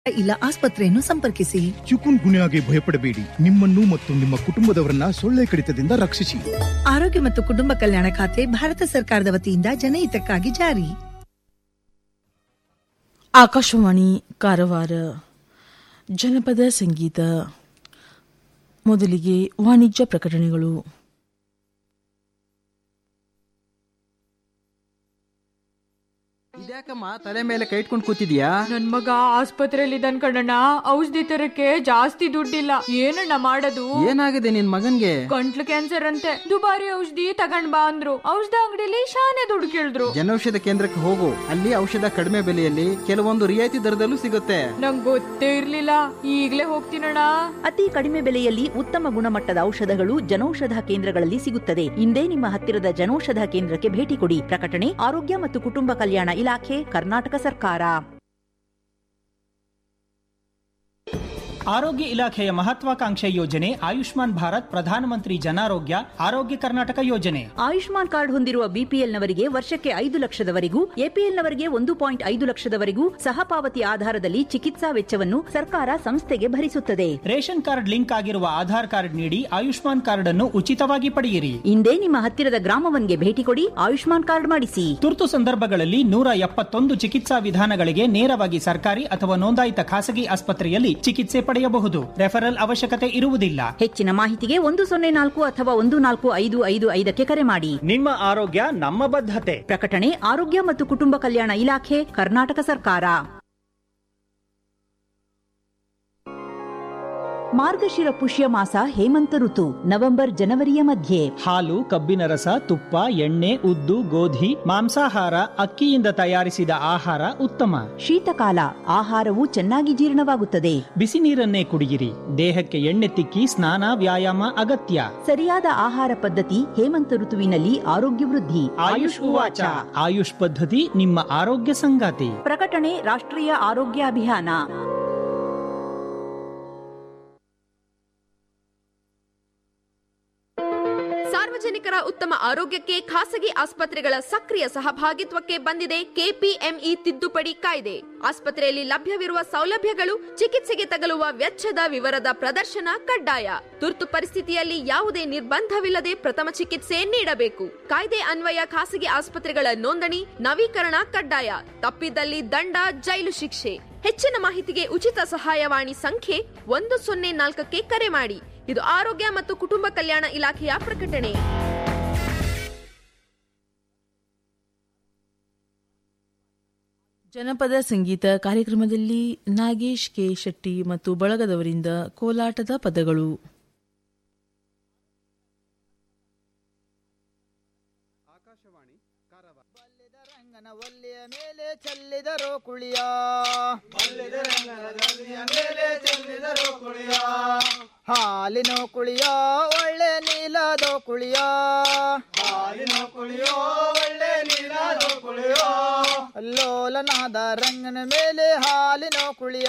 ಇಲ್ಲ ಆಸ್ಪತ್ರೆಯನ್ನು ಸಂಪರ್ಕಿಸಿ ಚಿಕುನ್ ಗುನ್ಯಾಗೆ ಭಯಪಡಬೇಡಿ ನಿಮ್ಮನ್ನು ಮತ್ತು ನಿಮ್ಮ ಕುಟುಂಬದವರನ್ನ ಸೊಳ್ಳೆ ಕಡಿತದಿಂದ ರಕ್ಷಿಸಿ ಆರೋಗ್ಯ ಮತ್ತು ಕುಟುಂಬ ಕಲ್ಯಾಣ ಖಾತೆ ಭಾರತ ಸರ್ಕಾರದ ವತಿಯಿಂದ ಜನಹಿತಕ್ಕಾಗಿ ಜಾರಿ ಆಕಾಶವಾಣಿ ಕಾರವಾರ ಜನಪದ ಸಂಗೀತ ಮೊದಲಿಗೆ ವಾಣಿಜ್ಯ ಪ್ರಕಟಣೆಗಳು ಇದ್ಯಾಕಮ್ಮ ತಲೆ ಮೇಲೆ ಕೈ ಇಟ್ಕೊಂಡು ಕೂತಿದ್ಯಾ ನನ್ ಮಗ ಆಸ್ಪತ್ರೆಯಲ್ಲಿ ಇದ್ದಾನ್ ಕಣಣ್ಣ ಔಷಧಿ ತರಕ್ಕೆ ಜಾಸ್ತಿ ದುಡ್ಡಿಲ್ಲ ಏನಣ್ಣ ಮಾಡೋದು ಏನಾಗಿದೆ ನಿನ್ ಮಗನ್ಗೆ ಗಂಟ್ಲು ಕ್ಯಾನ್ಸರ್ ಅಂತೆ ದುಬಾರಿ ಔಷಧಿ ತಗೊಂಡ್ ಬಾ ಅಂದ್ರು ಔಷಧ ಅಂಗಡಿಲಿ ಶಾನೆ ದುಡ್ಡು ಕೇಳಿದ್ರು ಜನೌಷಧ ಕೇಂದ್ರಕ್ಕೆ ಹೋಗು ಅಲ್ಲಿ ಔಷಧ ಕಡಿಮೆ ಬೆಲೆಯಲ್ಲಿ ಕೆಲವೊಂದು ರಿಯಾಯಿತಿ ದರದಲ್ಲೂ ಸಿಗುತ್ತೆ ನಂಗ್ ಗೊತ್ತೇ ಇರ್ಲಿಲ್ಲ ಈಗ್ಲೇ ಹೋಗ್ತೀನಣ್ಣ ಅತಿ ಕಡಿಮೆ ಬೆಲೆಯಲ್ಲಿ ಉತ್ತಮ ಗುಣಮಟ್ಟದ ಔಷಧಗಳು ಜನೌಷಧ ಕೇಂದ್ರಗಳಲ್ಲಿ ಸಿಗುತ್ತದೆ ಇಂದೇ ನಿಮ್ಮ ಹತ್ತಿರದ ಜನೌಷಧ ಕೇಂದ್ರಕ್ಕೆ ಭೇಟಿ ಕೊಡಿ ಪ್ರಕಟಣೆ ಆರೋಗ್ಯ ಮತ್ತು ಕುಟುಂಬ ಕಲ್ಯಾಣ ಇಲಾಖೆ ಕರ್ನಾಟಕ ಸರ್ಕಾರ ಆರೋಗ್ಯ ಇಲಾಖೆಯ ಮಹತ್ವಾಕಾಂಕ್ಷೆ ಯೋಜನೆ ಆಯುಷ್ಮಾನ್ ಭಾರತ್ ಪ್ರಧಾನಮಂತ್ರಿ ಜನಾರೋಗ್ಯ ಆರೋಗ್ಯ ಕರ್ನಾಟಕ ಯೋಜನೆ ಆಯುಷ್ಮಾನ್ ಕಾರ್ಡ್ ಹೊಂದಿರುವ ಬಿಪಿಎಲ್ನವರಿಗೆ ವರ್ಷಕ್ಕೆ ಐದು ಲಕ್ಷದವರೆಗೂ ಎಪಿಎಲ್ನವರಿಗೆ ಒಂದು ಪಾಯಿಂಟ್ ಐದು ಲಕ್ಷದವರೆಗೂ ಸಹಪಾವತಿ ಆಧಾರದಲ್ಲಿ ಚಿಕಿತ್ಸಾ ವೆಚ್ಚವನ್ನು ಸರ್ಕಾರ ಸಂಸ್ಥೆಗೆ ಭರಿಸುತ್ತದೆ ರೇಷನ್ ಕಾರ್ಡ್ ಲಿಂಕ್ ಆಗಿರುವ ಆಧಾರ್ ಕಾರ್ಡ್ ನೀಡಿ ಆಯುಷ್ಮಾನ್ ಕಾರ್ಡ್ ಅನ್ನು ಉಚಿತವಾಗಿ ಪಡೆಯಿರಿ ಇಂದೇ ನಿಮ್ಮ ಹತ್ತಿರದ ಗ್ರಾಮವನ್ಗೆ ಭೇಟಿ ಕೊಡಿ ಆಯುಷ್ಮಾನ್ ಕಾರ್ಡ್ ಮಾಡಿಸಿ ತುರ್ತು ಸಂದರ್ಭಗಳಲ್ಲಿ ನೂರ ಎಪ್ಪತ್ತೊಂದು ಚಿಕಿತ್ಸಾ ವಿಧಾನಗಳಿಗೆ ನೇರವಾಗಿ ಸರ್ಕಾರಿ ಅಥವಾ ನೋಂದಾಯಿತ ಖಾಸಗಿ ಆಸ್ಪತ್ರೆಯಲ್ಲಿ ಚಿಕಿತ್ಸೆ ಪಡೆಯಬಹುದು ರೆಫರಲ್ ಅವಶ್ಯಕತೆ ಇರುವುದಿಲ್ಲ ಹೆಚ್ಚಿನ ಮಾಹಿತಿಗೆ ಒಂದು ಸೊನ್ನೆ ನಾಲ್ಕು ಅಥವಾ ಒಂದು ನಾಲ್ಕು ಐದು ಐದು ಐದಕ್ಕೆ ಕರೆ ಮಾಡಿ ನಿಮ್ಮ ಆರೋಗ್ಯ ನಮ್ಮ ಬದ್ಧತೆ ಪ್ರಕಟಣೆ ಆರೋಗ್ಯ ಮತ್ತು ಕುಟುಂಬ ಕಲ್ಯಾಣ ಇಲಾಖೆ ಕರ್ನಾಟಕ ಸರ್ಕಾರ ಮಾರ್ಗಶಿರ ಪುಷ್ಯ ಮಾಸ ಹೇಮಂತ ಋತು ನವೆಂಬರ್ ಜನವರಿಯ ಮಧ್ಯೆ ಹಾಲು ಕಬ್ಬಿನ ರಸ ತುಪ್ಪ ಎಣ್ಣೆ ಉದ್ದು ಗೋಧಿ ಮಾಂಸಾಹಾರ ಅಕ್ಕಿಯಿಂದ ತಯಾರಿಸಿದ ಆಹಾರ ಉತ್ತಮ ಶೀತಕಾಲ ಆಹಾರವು ಚೆನ್ನಾಗಿ ಜೀರ್ಣವಾಗುತ್ತದೆ ಬಿಸಿ ನೀರನ್ನೇ ಕುಡಿಯಿರಿ ದೇಹಕ್ಕೆ ಎಣ್ಣೆ ತಿಕ್ಕಿ ಸ್ನಾನ ವ್ಯಾಯಾಮ ಅಗತ್ಯ ಸರಿಯಾದ ಆಹಾರ ಪದ್ಧತಿ ಹೇಮಂತ ಋತುವಿನಲ್ಲಿ ಆರೋಗ್ಯ ವೃದ್ಧಿ ಆಯುಷ್ ಉವಾಚ ಆಯುಷ್ ಪದ್ಧತಿ ನಿಮ್ಮ ಆರೋಗ್ಯ ಸಂಗಾತಿ ಪ್ರಕಟಣೆ ರಾಷ್ಟ್ರೀಯ ಆರೋಗ್ಯ ಅಭಿಯಾನ ಸಾರ್ವಜನಿಕರ ಉತ್ತಮ ಆರೋಗ್ಯಕ್ಕೆ ಖಾಸಗಿ ಆಸ್ಪತ್ರೆಗಳ ಸಕ್ರಿಯ ಸಹಭಾಗಿತ್ವಕ್ಕೆ ಬಂದಿದೆ ಕೆಪಿಎಂಇ ತಿದ್ದುಪಡಿ ಕಾಯ್ದೆ ಆಸ್ಪತ್ರೆಯಲ್ಲಿ ಲಭ್ಯವಿರುವ ಸೌಲಭ್ಯಗಳು ಚಿಕಿತ್ಸೆಗೆ ತಗಲುವ ವೆಚ್ಚದ ವಿವರದ ಪ್ರದರ್ಶನ ಕಡ್ಡಾಯ ತುರ್ತು ಪರಿಸ್ಥಿತಿಯಲ್ಲಿ ಯಾವುದೇ ನಿರ್ಬಂಧವಿಲ್ಲದೆ ಪ್ರಥಮ ಚಿಕಿತ್ಸೆ ನೀಡಬೇಕು ಕಾಯ್ದೆ ಅನ್ವಯ ಖಾಸಗಿ ಆಸ್ಪತ್ರೆಗಳ ನೋಂದಣಿ ನವೀಕರಣ ಕಡ್ಡಾಯ ತಪ್ಪಿದಲ್ಲಿ ದಂಡ ಜೈಲು ಶಿಕ್ಷೆ ಹೆಚ್ಚಿನ ಮಾಹಿತಿಗೆ ಉಚಿತ ಸಹಾಯವಾಣಿ ಸಂಖ್ಯೆ ಒಂದು ಸೊನ್ನೆ ನಾಲ್ಕಕ್ಕೆ ಕರೆ ಮಾಡಿ ಇದು ಆರೋಗ್ಯ ಮತ್ತು ಕುಟುಂಬ ಕಲ್ಯಾಣ ಇಲಾಖೆಯ ಪ್ರಕಟಣೆ ಜನಪದ ಸಂಗೀತ ಕಾರ್ಯಕ್ರಮದಲ್ಲಿ ನಾಗೇಶ್ ಕೆ ಶೆಟ್ಟಿ ಮತ್ತು ಬಳಗದವರಿಂದ ಕೋಲಾಟದ ಪದಗಳು ರಂಗನ ಒಲ್ಲೆಯ ಮೇಲೆ ಚೆಲ್ಲಿದರೋ ಕುಳಿಯ ಹಾಲಿನ ಕುಳಿಯ ಒಳ್ಳೆ ನೀಲದೋ ಕುಳಿಯ ಹಾಲಿನ ಕುಳಿಯೋ ಒಳ್ಳೆ ನೀಲದೋ ಕುಳಿಯೋ ಲೋಲನಾದ ರಂಗನ ಮೇಲೆ ಹಾಲಿನ ಕುಳಿಯ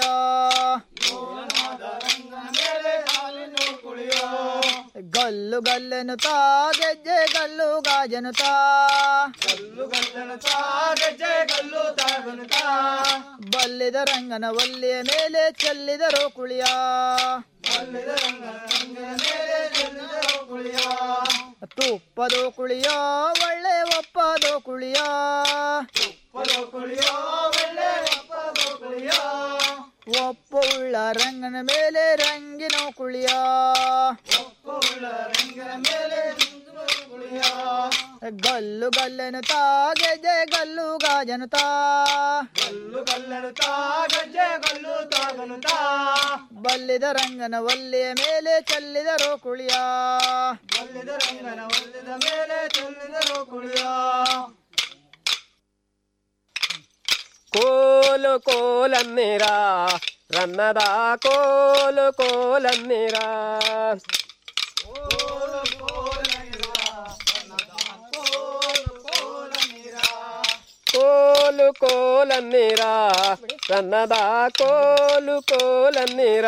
ಗಲ್ಲು ಗಲ್ಲೆನುತ್ತಾ ಗೆಜ್ಜೆ ಗಲ್ಲು ಗಾಜನುತ್ತಾ ಗಲ್ಲು ಗಲ್ಲೆನುತ್ತಾ ಗೆಜ್ಜೆ ಗಲ್ಲು ತಾಗನುತ್ತಾ ಬಲ್ಲಿದ ರಂಗನ ಒಲ್ಲೆಯ ಮೇಲೆ ಚೆಲ್ಲಿದರೋ ಕುಳಿಯ ಬಲ್ಲಿದ ರಂಗನ ಮೇಲೆ ಚೆಲ್ಲಿದರೋ ಕುಳಿಯ ತುಪ್ಪದೋ ಕುಳಿಯ ಒಳ್ಳೆ ಒಪ್ಪದೋ ಕುಳಿಯ ತುಪ್ಪದೋ ಕುಳಿಯ ಒಳ್ಳೆ ಒಪ್ಪದೋ ಕುಳಿಯ ಒಪ್ಪು ಉಳ್ಳ ರಂಗನ ಮೇಲೆ ರಂಗಿನ ಕುಳಿಯ ಗಲ್ಲು ಗಲ್ಲೆನು ತಾ ಗೆಜ್ಜೆ ಗಲ್ಲು ಗಾಜನು ತಾ ಗಲ್ಲು ಗಲ್ಲೆನು ತಾ ಗೆಜ್ಜೆ ಗಲ್ಲು ತಾಗನು ತಾ ಬಲ್ಲಿದ ರಂಗನ ಒಲ್ಲೆಯ ಮೇಲೆ ಚೆಲ್ಲಿದರೋ ಕುಳಿಯ ಬಲ್ಲಿದ ರಂಗನ ಒಲ್ಲಿದ ಮೇಲೆ ಚೆಲ್ಲಿದರೋ ಕುಳಿಯ ಕೋಲು ಕೋಲನ್ನಿರ ರನ್ನದ ಕೋಲು ಕೋಲನ್ನಿರ ಕೋಲು ಕೋಲನ್ನಿರ ರನ್ನದ ಕೋಲು ಕೋಲನ್ನಿರ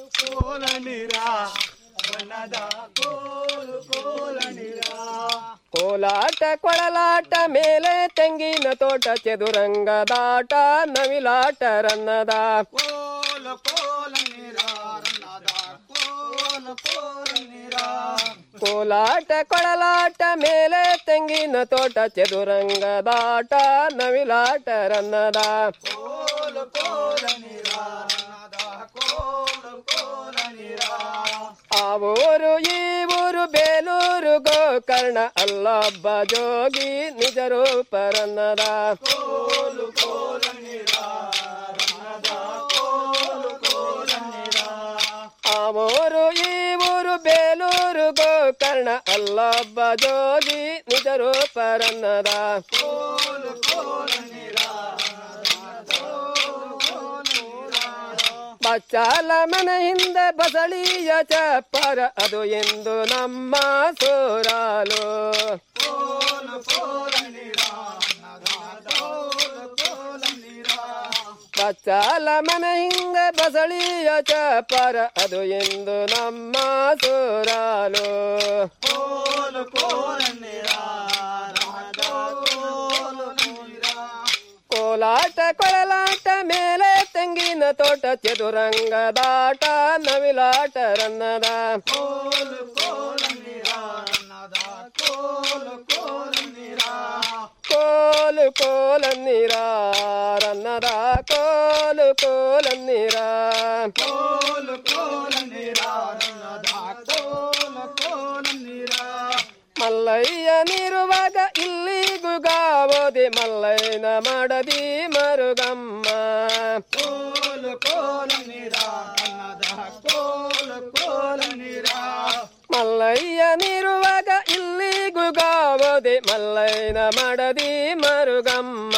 ಕೋಲನಿರ ಬಣ್ಣದ ಕೋಲು ಕೋಲನಿರ ಕೋಲಾಟ ಕೊಳಲಾಟ ಮೇಲೆ ತೆಂಗಿನ ತೋಟ ಚದುರಂಗದಾಟ ನವಿಲಾಟ ರನ್ನದ ಕೋಲಾಟ ಕೊಳಲಾಟ ಮೇಲೆ ತೆಂಗಿನ ತೋಟ ಚದುರಂಗದಾಟ ನವಿಲಾಟ ರನ್ನದ ಆ ಊರು ಈ ಊರು ಬೇಲೂರು ಗೋಕರ್ಣ ಅಲ್ಲೊಬ್ಬ ಜೋಗಿ ನಿಜ ರೂಪ ರನ್ನದ ಆ ಊರು ಈ ಊರು ಬೇಲೂರು ಗೋಕರ್ಣ ಅಲ್ಲೊಬ್ಬ ಜೋಗಿ ನಿಜ ರೂಪ ರನ್ನದ ಬಚ್ಚಾಲ ಮನ ಹಿಂದೆ ಬಸಳಿಯ ಚಪ್ಪರ ಅದು ಎಂದು ನಮ್ಮ ಸೋರಾಲು ಬಚ್ಚಾಲ ಮನ ಹಿಂದೆ ಬಸಳಿಯ ಚಪ್ಪರ ಅದು ಎಂದು ನಮ್ಮ ಸೋರಾಲು ಕೋಲಾಟ ಕೊಳಲಾಟ ಮೇಲೆ ತೆಂಗಿನ ತೋಟ ಚದುರಂಗದಾಟ ನವಿಲಾಟ ರನ್ನದ ಕೋಲು ಕೋಲನ್ನೀರ ರನ್ನದ ಕೋಲು ಕೋಲನ್ನೀರ ಮಲ್ಲಯ್ಯ ನೀರುವಾಗ ಇಲ್ಲಿಗೂ ಗಾವೋದೆ ಮಲ್ಲಯ್ಯನ ಮಾಡದಿ ಮರುಗಮ್ಮ ಮಲ್ಲಯ್ಯ ನೀರುವಾಗ ಇಲ್ಲಿಗೂ ಗಾವೋದೆ ಮಲ್ಲಯ್ಯನ ಮಾಡದಿ ಮರುಗಮ್ಮ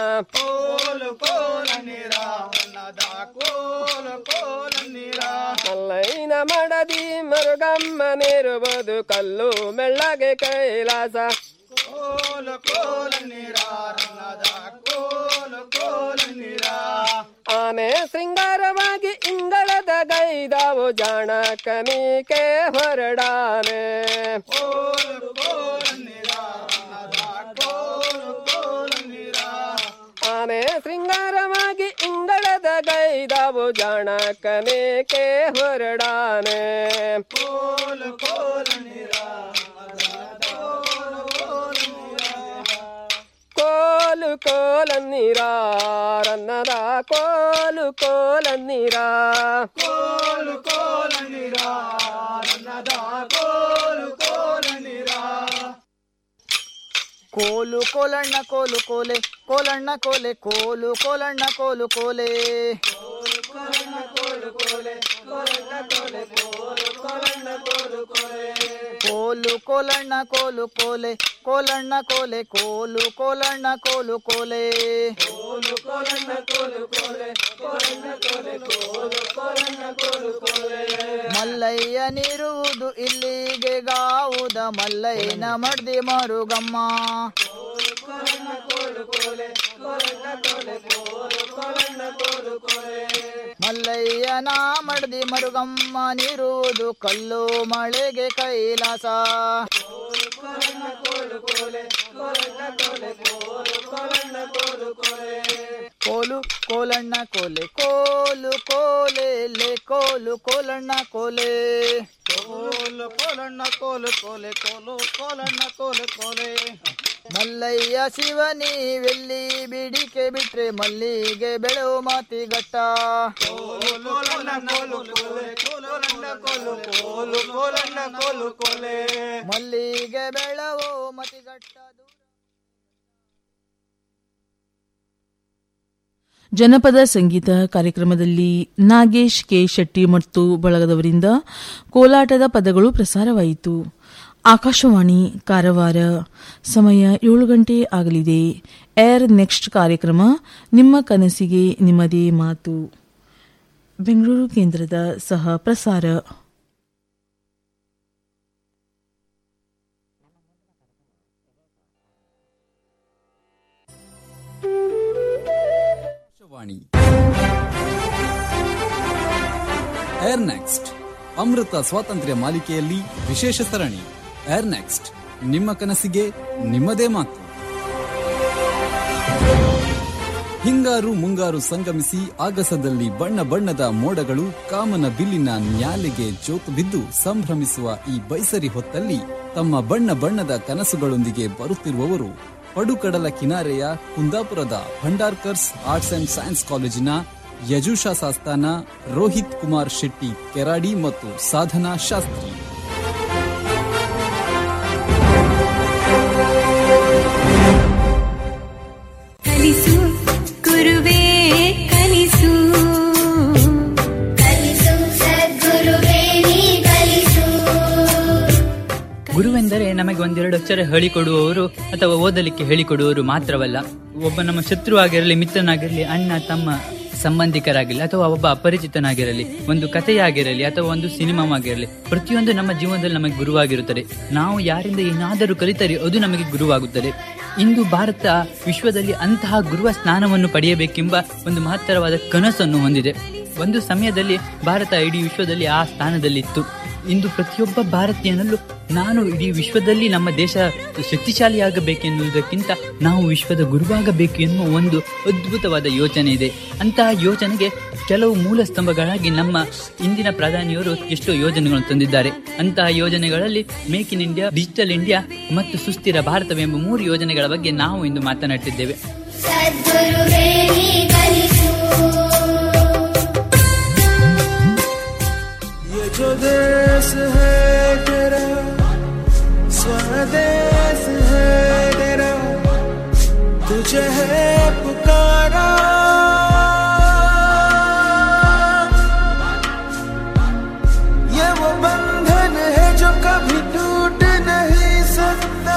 ಮಲ್ಲಯ್ಯನ ಮಾಡದಿ ಮರುಗಮ್ಮ ನೀರುವುದು ಕಲ್ಲು ಮೆಳ್ಳಗೆ ಕೈಲಾಸ ಆನೆ ಶೃಂಗಾರವಾಗಿ ಇಂಗಳದ ಗೈದಾವು ಜಾಣಕನಿಕೆ ಹೊರಡಾನೆ ಆನೆ ಶೃಂಗಾರವಾಗಿ ಇಂಗಳದ ಗೈದಾವು ಜಾಣಕನಿಕೆ ಹೊರಡಾನೆ ಕೋಲು ಕೋಲನ್ನೀರ ರನ್ನದ ಕೋಲು ಕೋಲನ್ನೀರ ಕೋಲು ಕೋಲನ್ನೀರ ರನ್ನದ ಕೋಲು ಕೋಲನ್ನೀರ ಕೋಲು ಕೋಲಣ್ಣ ಕೋಲು ಕೋಲೆ ಕೋಲಣ್ಣ ಕೋಲೆ ಕೋಲು ಕೋಲಣ್ಣ ಕೋಲು ಕೋಲೆ ಕೋಲು ಕೋಲಣ್ಣ ಕೋಲು ಕೋಲೆ ಕೋಲಣ್ಣ ಕೋಲೆ ಕೋಲು ಕೋಲಣ್ಣ ಕೋಲು ಕೋಲೆ ಕೋಲು ಕೋಲಣ್ಣ ಕೋಲು ಕೋಲೆ ಕೋಲಣ್ಣ ಕೋಲೆ ಕೋಲು ಕೋಲಣ್ಣ ಕೋಲು ಕೋಲೆ ಮಲ್ಲಯ್ಯ ನೀರುವುದು ಇಲ್ಲಿಗೆ ಗಾವುದ ಮಲ್ಲಯ್ಯನ ಮಡ್ದಿ ಮರುಗಮ್ಮ ಮಲ್ಲಯ್ಯನ ಮಡ್ದಿ ಮರುಗಮ್ಮ ನೀರುವುದು ಕಲ್ಲು ಮಳೆಗೆ ಕೈಲಾಸ ಕೋಲು ಕೋಲಣ್ಣ ಕೋಲೆ ಕೋಲು ಕೋಲೆ ಲೆ ಕೋಲು ಕೋಲಣ್ಣ ಕೋಲೆ ಕೋಲು ಕೋಲಣ್ಣ ಕೋಲು ಕೋಲೆ ಕೋಲು ಕೋಲಣ್ಣ ಕೋಲು ಕೋಲೆ ಮಲ್ಲಯ್ಯ ಶಿವನಿ ಬೆಲ್ಲಿ ಬಿಡಿಕೆ ಬಿಟ್ರೆ ಮಲ್ಲಿಗೆ ಬೆಳೆವು ಮಾತಿಗಟ್ಟ ಮಲ್ಲಿಗೆ ಬೆಳವು ಮತಿಗಟ್ಟ ಜನಪದ ಸಂಗೀತ ಕಾರ್ಯಕ್ರಮದಲ್ಲಿ ನಾಗೇಶ್ ಕೆ ಶೆಟ್ಟಿ ಮತ್ತು ಬಳಗದವರಿಂದ ಕೋಲಾಟದ ಪದಗಳು ಪ್ರಸಾರವಾಯಿತು ಆಕಾಶವಾಣಿ ಕಾರವಾರ ಸಮಯ ಏಳು ಗಂಟೆ ಆಗಲಿದೆ ಏರ್ ನೆಕ್ಸ್ಟ್ ಕಾರ್ಯಕ್ರಮ ನಿಮ್ಮ ಕನಸಿಗೆ ನಿಮ್ಮದೇ ಮಾತು ಬೆಂಗಳೂರು ಕೇಂದ್ರದ ಸಹ ಪ್ರಸಾರ ವಾಣಿ ಏರ್ ನೆಕ್ಸ್ಟ್ ಅಮೃತ ಸ್ವಾತಂತ್ರ್ಯ ಮಾಲಿಕೆಯಲ್ಲಿ ವಿಶೇಷ ಸರಣಿ ಏರ್ ನೆಕ್ಸ್ಟ್ ನಿಮ್ಮ ಕನಸಿಗೆ ನಿಮ್ಮದೇ ಮಾತು ಹಿಂಗಾರು ಮುಂಗಾರು ಸಂಗಮಿಸಿ ಆಗಸದಲ್ಲಿ ಬಣ್ಣ ಬಣ್ಣದ ಮೋಡಗಳು ಕಾಮನ ಬಿಲ್ಲಿನ ನ್ಯಾಲೆಗೆ ಜೋತು ಬಿದ್ದು ಸಂಭ್ರಮಿಸುವ ಈ ಬೈಸರಿ ಹೊತ್ತಲ್ಲಿ ತಮ್ಮ ಬಣ್ಣ ಬಣ್ಣದ ಕನಸುಗಳೊಂದಿಗೆ ಬರುತ್ತಿರುವವರು ಪಡುಕಡಲ ಕಿನಾರೆಯ ಕುಂದಾಪುರದ ಭಂಡಾರ್ಕರ್ಸ್ ಆರ್ಟ್ಸ್ ಅಂಡ್ ಸೈನ್ಸ್ ಕಾಲೇಜಿನ ಯಜುಷಾ ಸಾಸ್ತಾನ ರೋಹಿತ್ ಕುಮಾರ್ ಶೆಟ್ಟಿ ಕೆರಾಡಿ ಮತ್ತು ಸಾಧನಾ ಶಾಸ್ತ್ರಿ ಕಲಿಸು ಗುರುವೇ ಕಲಿಸು ಕಲಿಸು ಸದ್ಗುರುವೇ ನೀ ಕಲಿಸು ಗುರುವೆಂದರೆ ನಮಗೆ ಒಂದೆರಡು ಅಕ್ಷರ ಹೇಳಿಕೊಡುವವರು ಅಥವಾ ಓದಲಿಕ್ಕೆ ಹೇಳಿಕೊಡುವವರು ಮಾತ್ರವಲ್ಲ ಒಬ್ಬ ನಮ್ಮ ಶತ್ರು ಆಗಿರಲಿ ಮಿತ್ರನಾಗಿರಲಿ ಅಣ್ಣ ತಮ್ಮ ಸಂಬಂಧಿಕರಾಗಿರಲಿ ಅಥವಾ ಒಬ್ಬ ಅಪರಿಚಿತನಾಗಿರಲಿ ಒಂದು ಕಥೆಯಾಗಿರಲಿ ಅಥವಾ ಒಂದು ಸಿನಿಮಾವಾಗಿರಲಿ ಪ್ರತಿಯೊಂದು ನಮ್ಮ ಜೀವನದಲ್ಲಿ ನಮಗೆ ಗುರುವಾಗಿರುತ್ತದೆ ನಾವು ಯಾರಿಂದ ಏನಾದರೂ ಕಲಿತರೆ ಅದು ನಮಗೆ ಗುರುವಾಗುತ್ತದೆ ಇಂದು ಭಾರತ ವಿಶ್ವದಲ್ಲಿ ಅಂತಹ ಗುರುವ ಸ್ನಾನವನ್ನು ಪಡೆಯಬೇಕೆಂಬ ಒಂದು ಮಹತ್ತರವಾದ ಕನಸನ್ನು ಹೊಂದಿದೆ ಒಂದು ಸಮಯದಲ್ಲಿ ಭಾರತ ಇಡೀ ವಿಶ್ವದಲ್ಲಿ ಆ ಸ್ಥಾನದಲ್ಲಿತ್ತು ಇಂದು ಪ್ರತಿಯೊಬ್ಬ ಭಾರತೀಯನಲ್ಲೂ ನಾನು ಇಡೀ ವಿಶ್ವದಲ್ಲಿ ನಮ್ಮ ದೇಶ ಶಕ್ತಿಶಾಲಿಯಾಗಬೇಕೆನ್ನುವುದಕ್ಕಿಂತ ನಾವು ವಿಶ್ವದ ಗುರುವಾಗಬೇಕು ಎನ್ನುವ ಒಂದು ಅದ್ಭುತವಾದ ಯೋಚನೆ ಇದೆ ಅಂತಹ ಯೋಚನೆಗೆ ಕೆಲವು ಮೂಲ ಸ್ತಂಭಗಳಾಗಿ ನಮ್ಮ ಇಂದಿನ ಪ್ರಧಾನಿಯವರು ಎಷ್ಟೋ ಯೋಜನೆಗಳನ್ನು ತಂದಿದ್ದಾರೆ ಅಂತಹ ಯೋಜನೆಗಳಲ್ಲಿ make in India digital India ಮತ್ತು ಸುಸ್ಥಿರ ಭಾರತವೆಂಬ ಮೂರು ಯೋಜನೆಗಳ ಬಗ್ಗೆ ನಾವು ಇಂದು ಮಾತನಾಡುತ್ತಿದ್ದೇವೆ ಸದ್ಗುರುವೇ ನೀ ಕಲಿಸು ये जो देश है तेरा स्वदेश है तेरा तुझे है पुकारा ये वो बंधन है जो कभी टूट नहीं सकता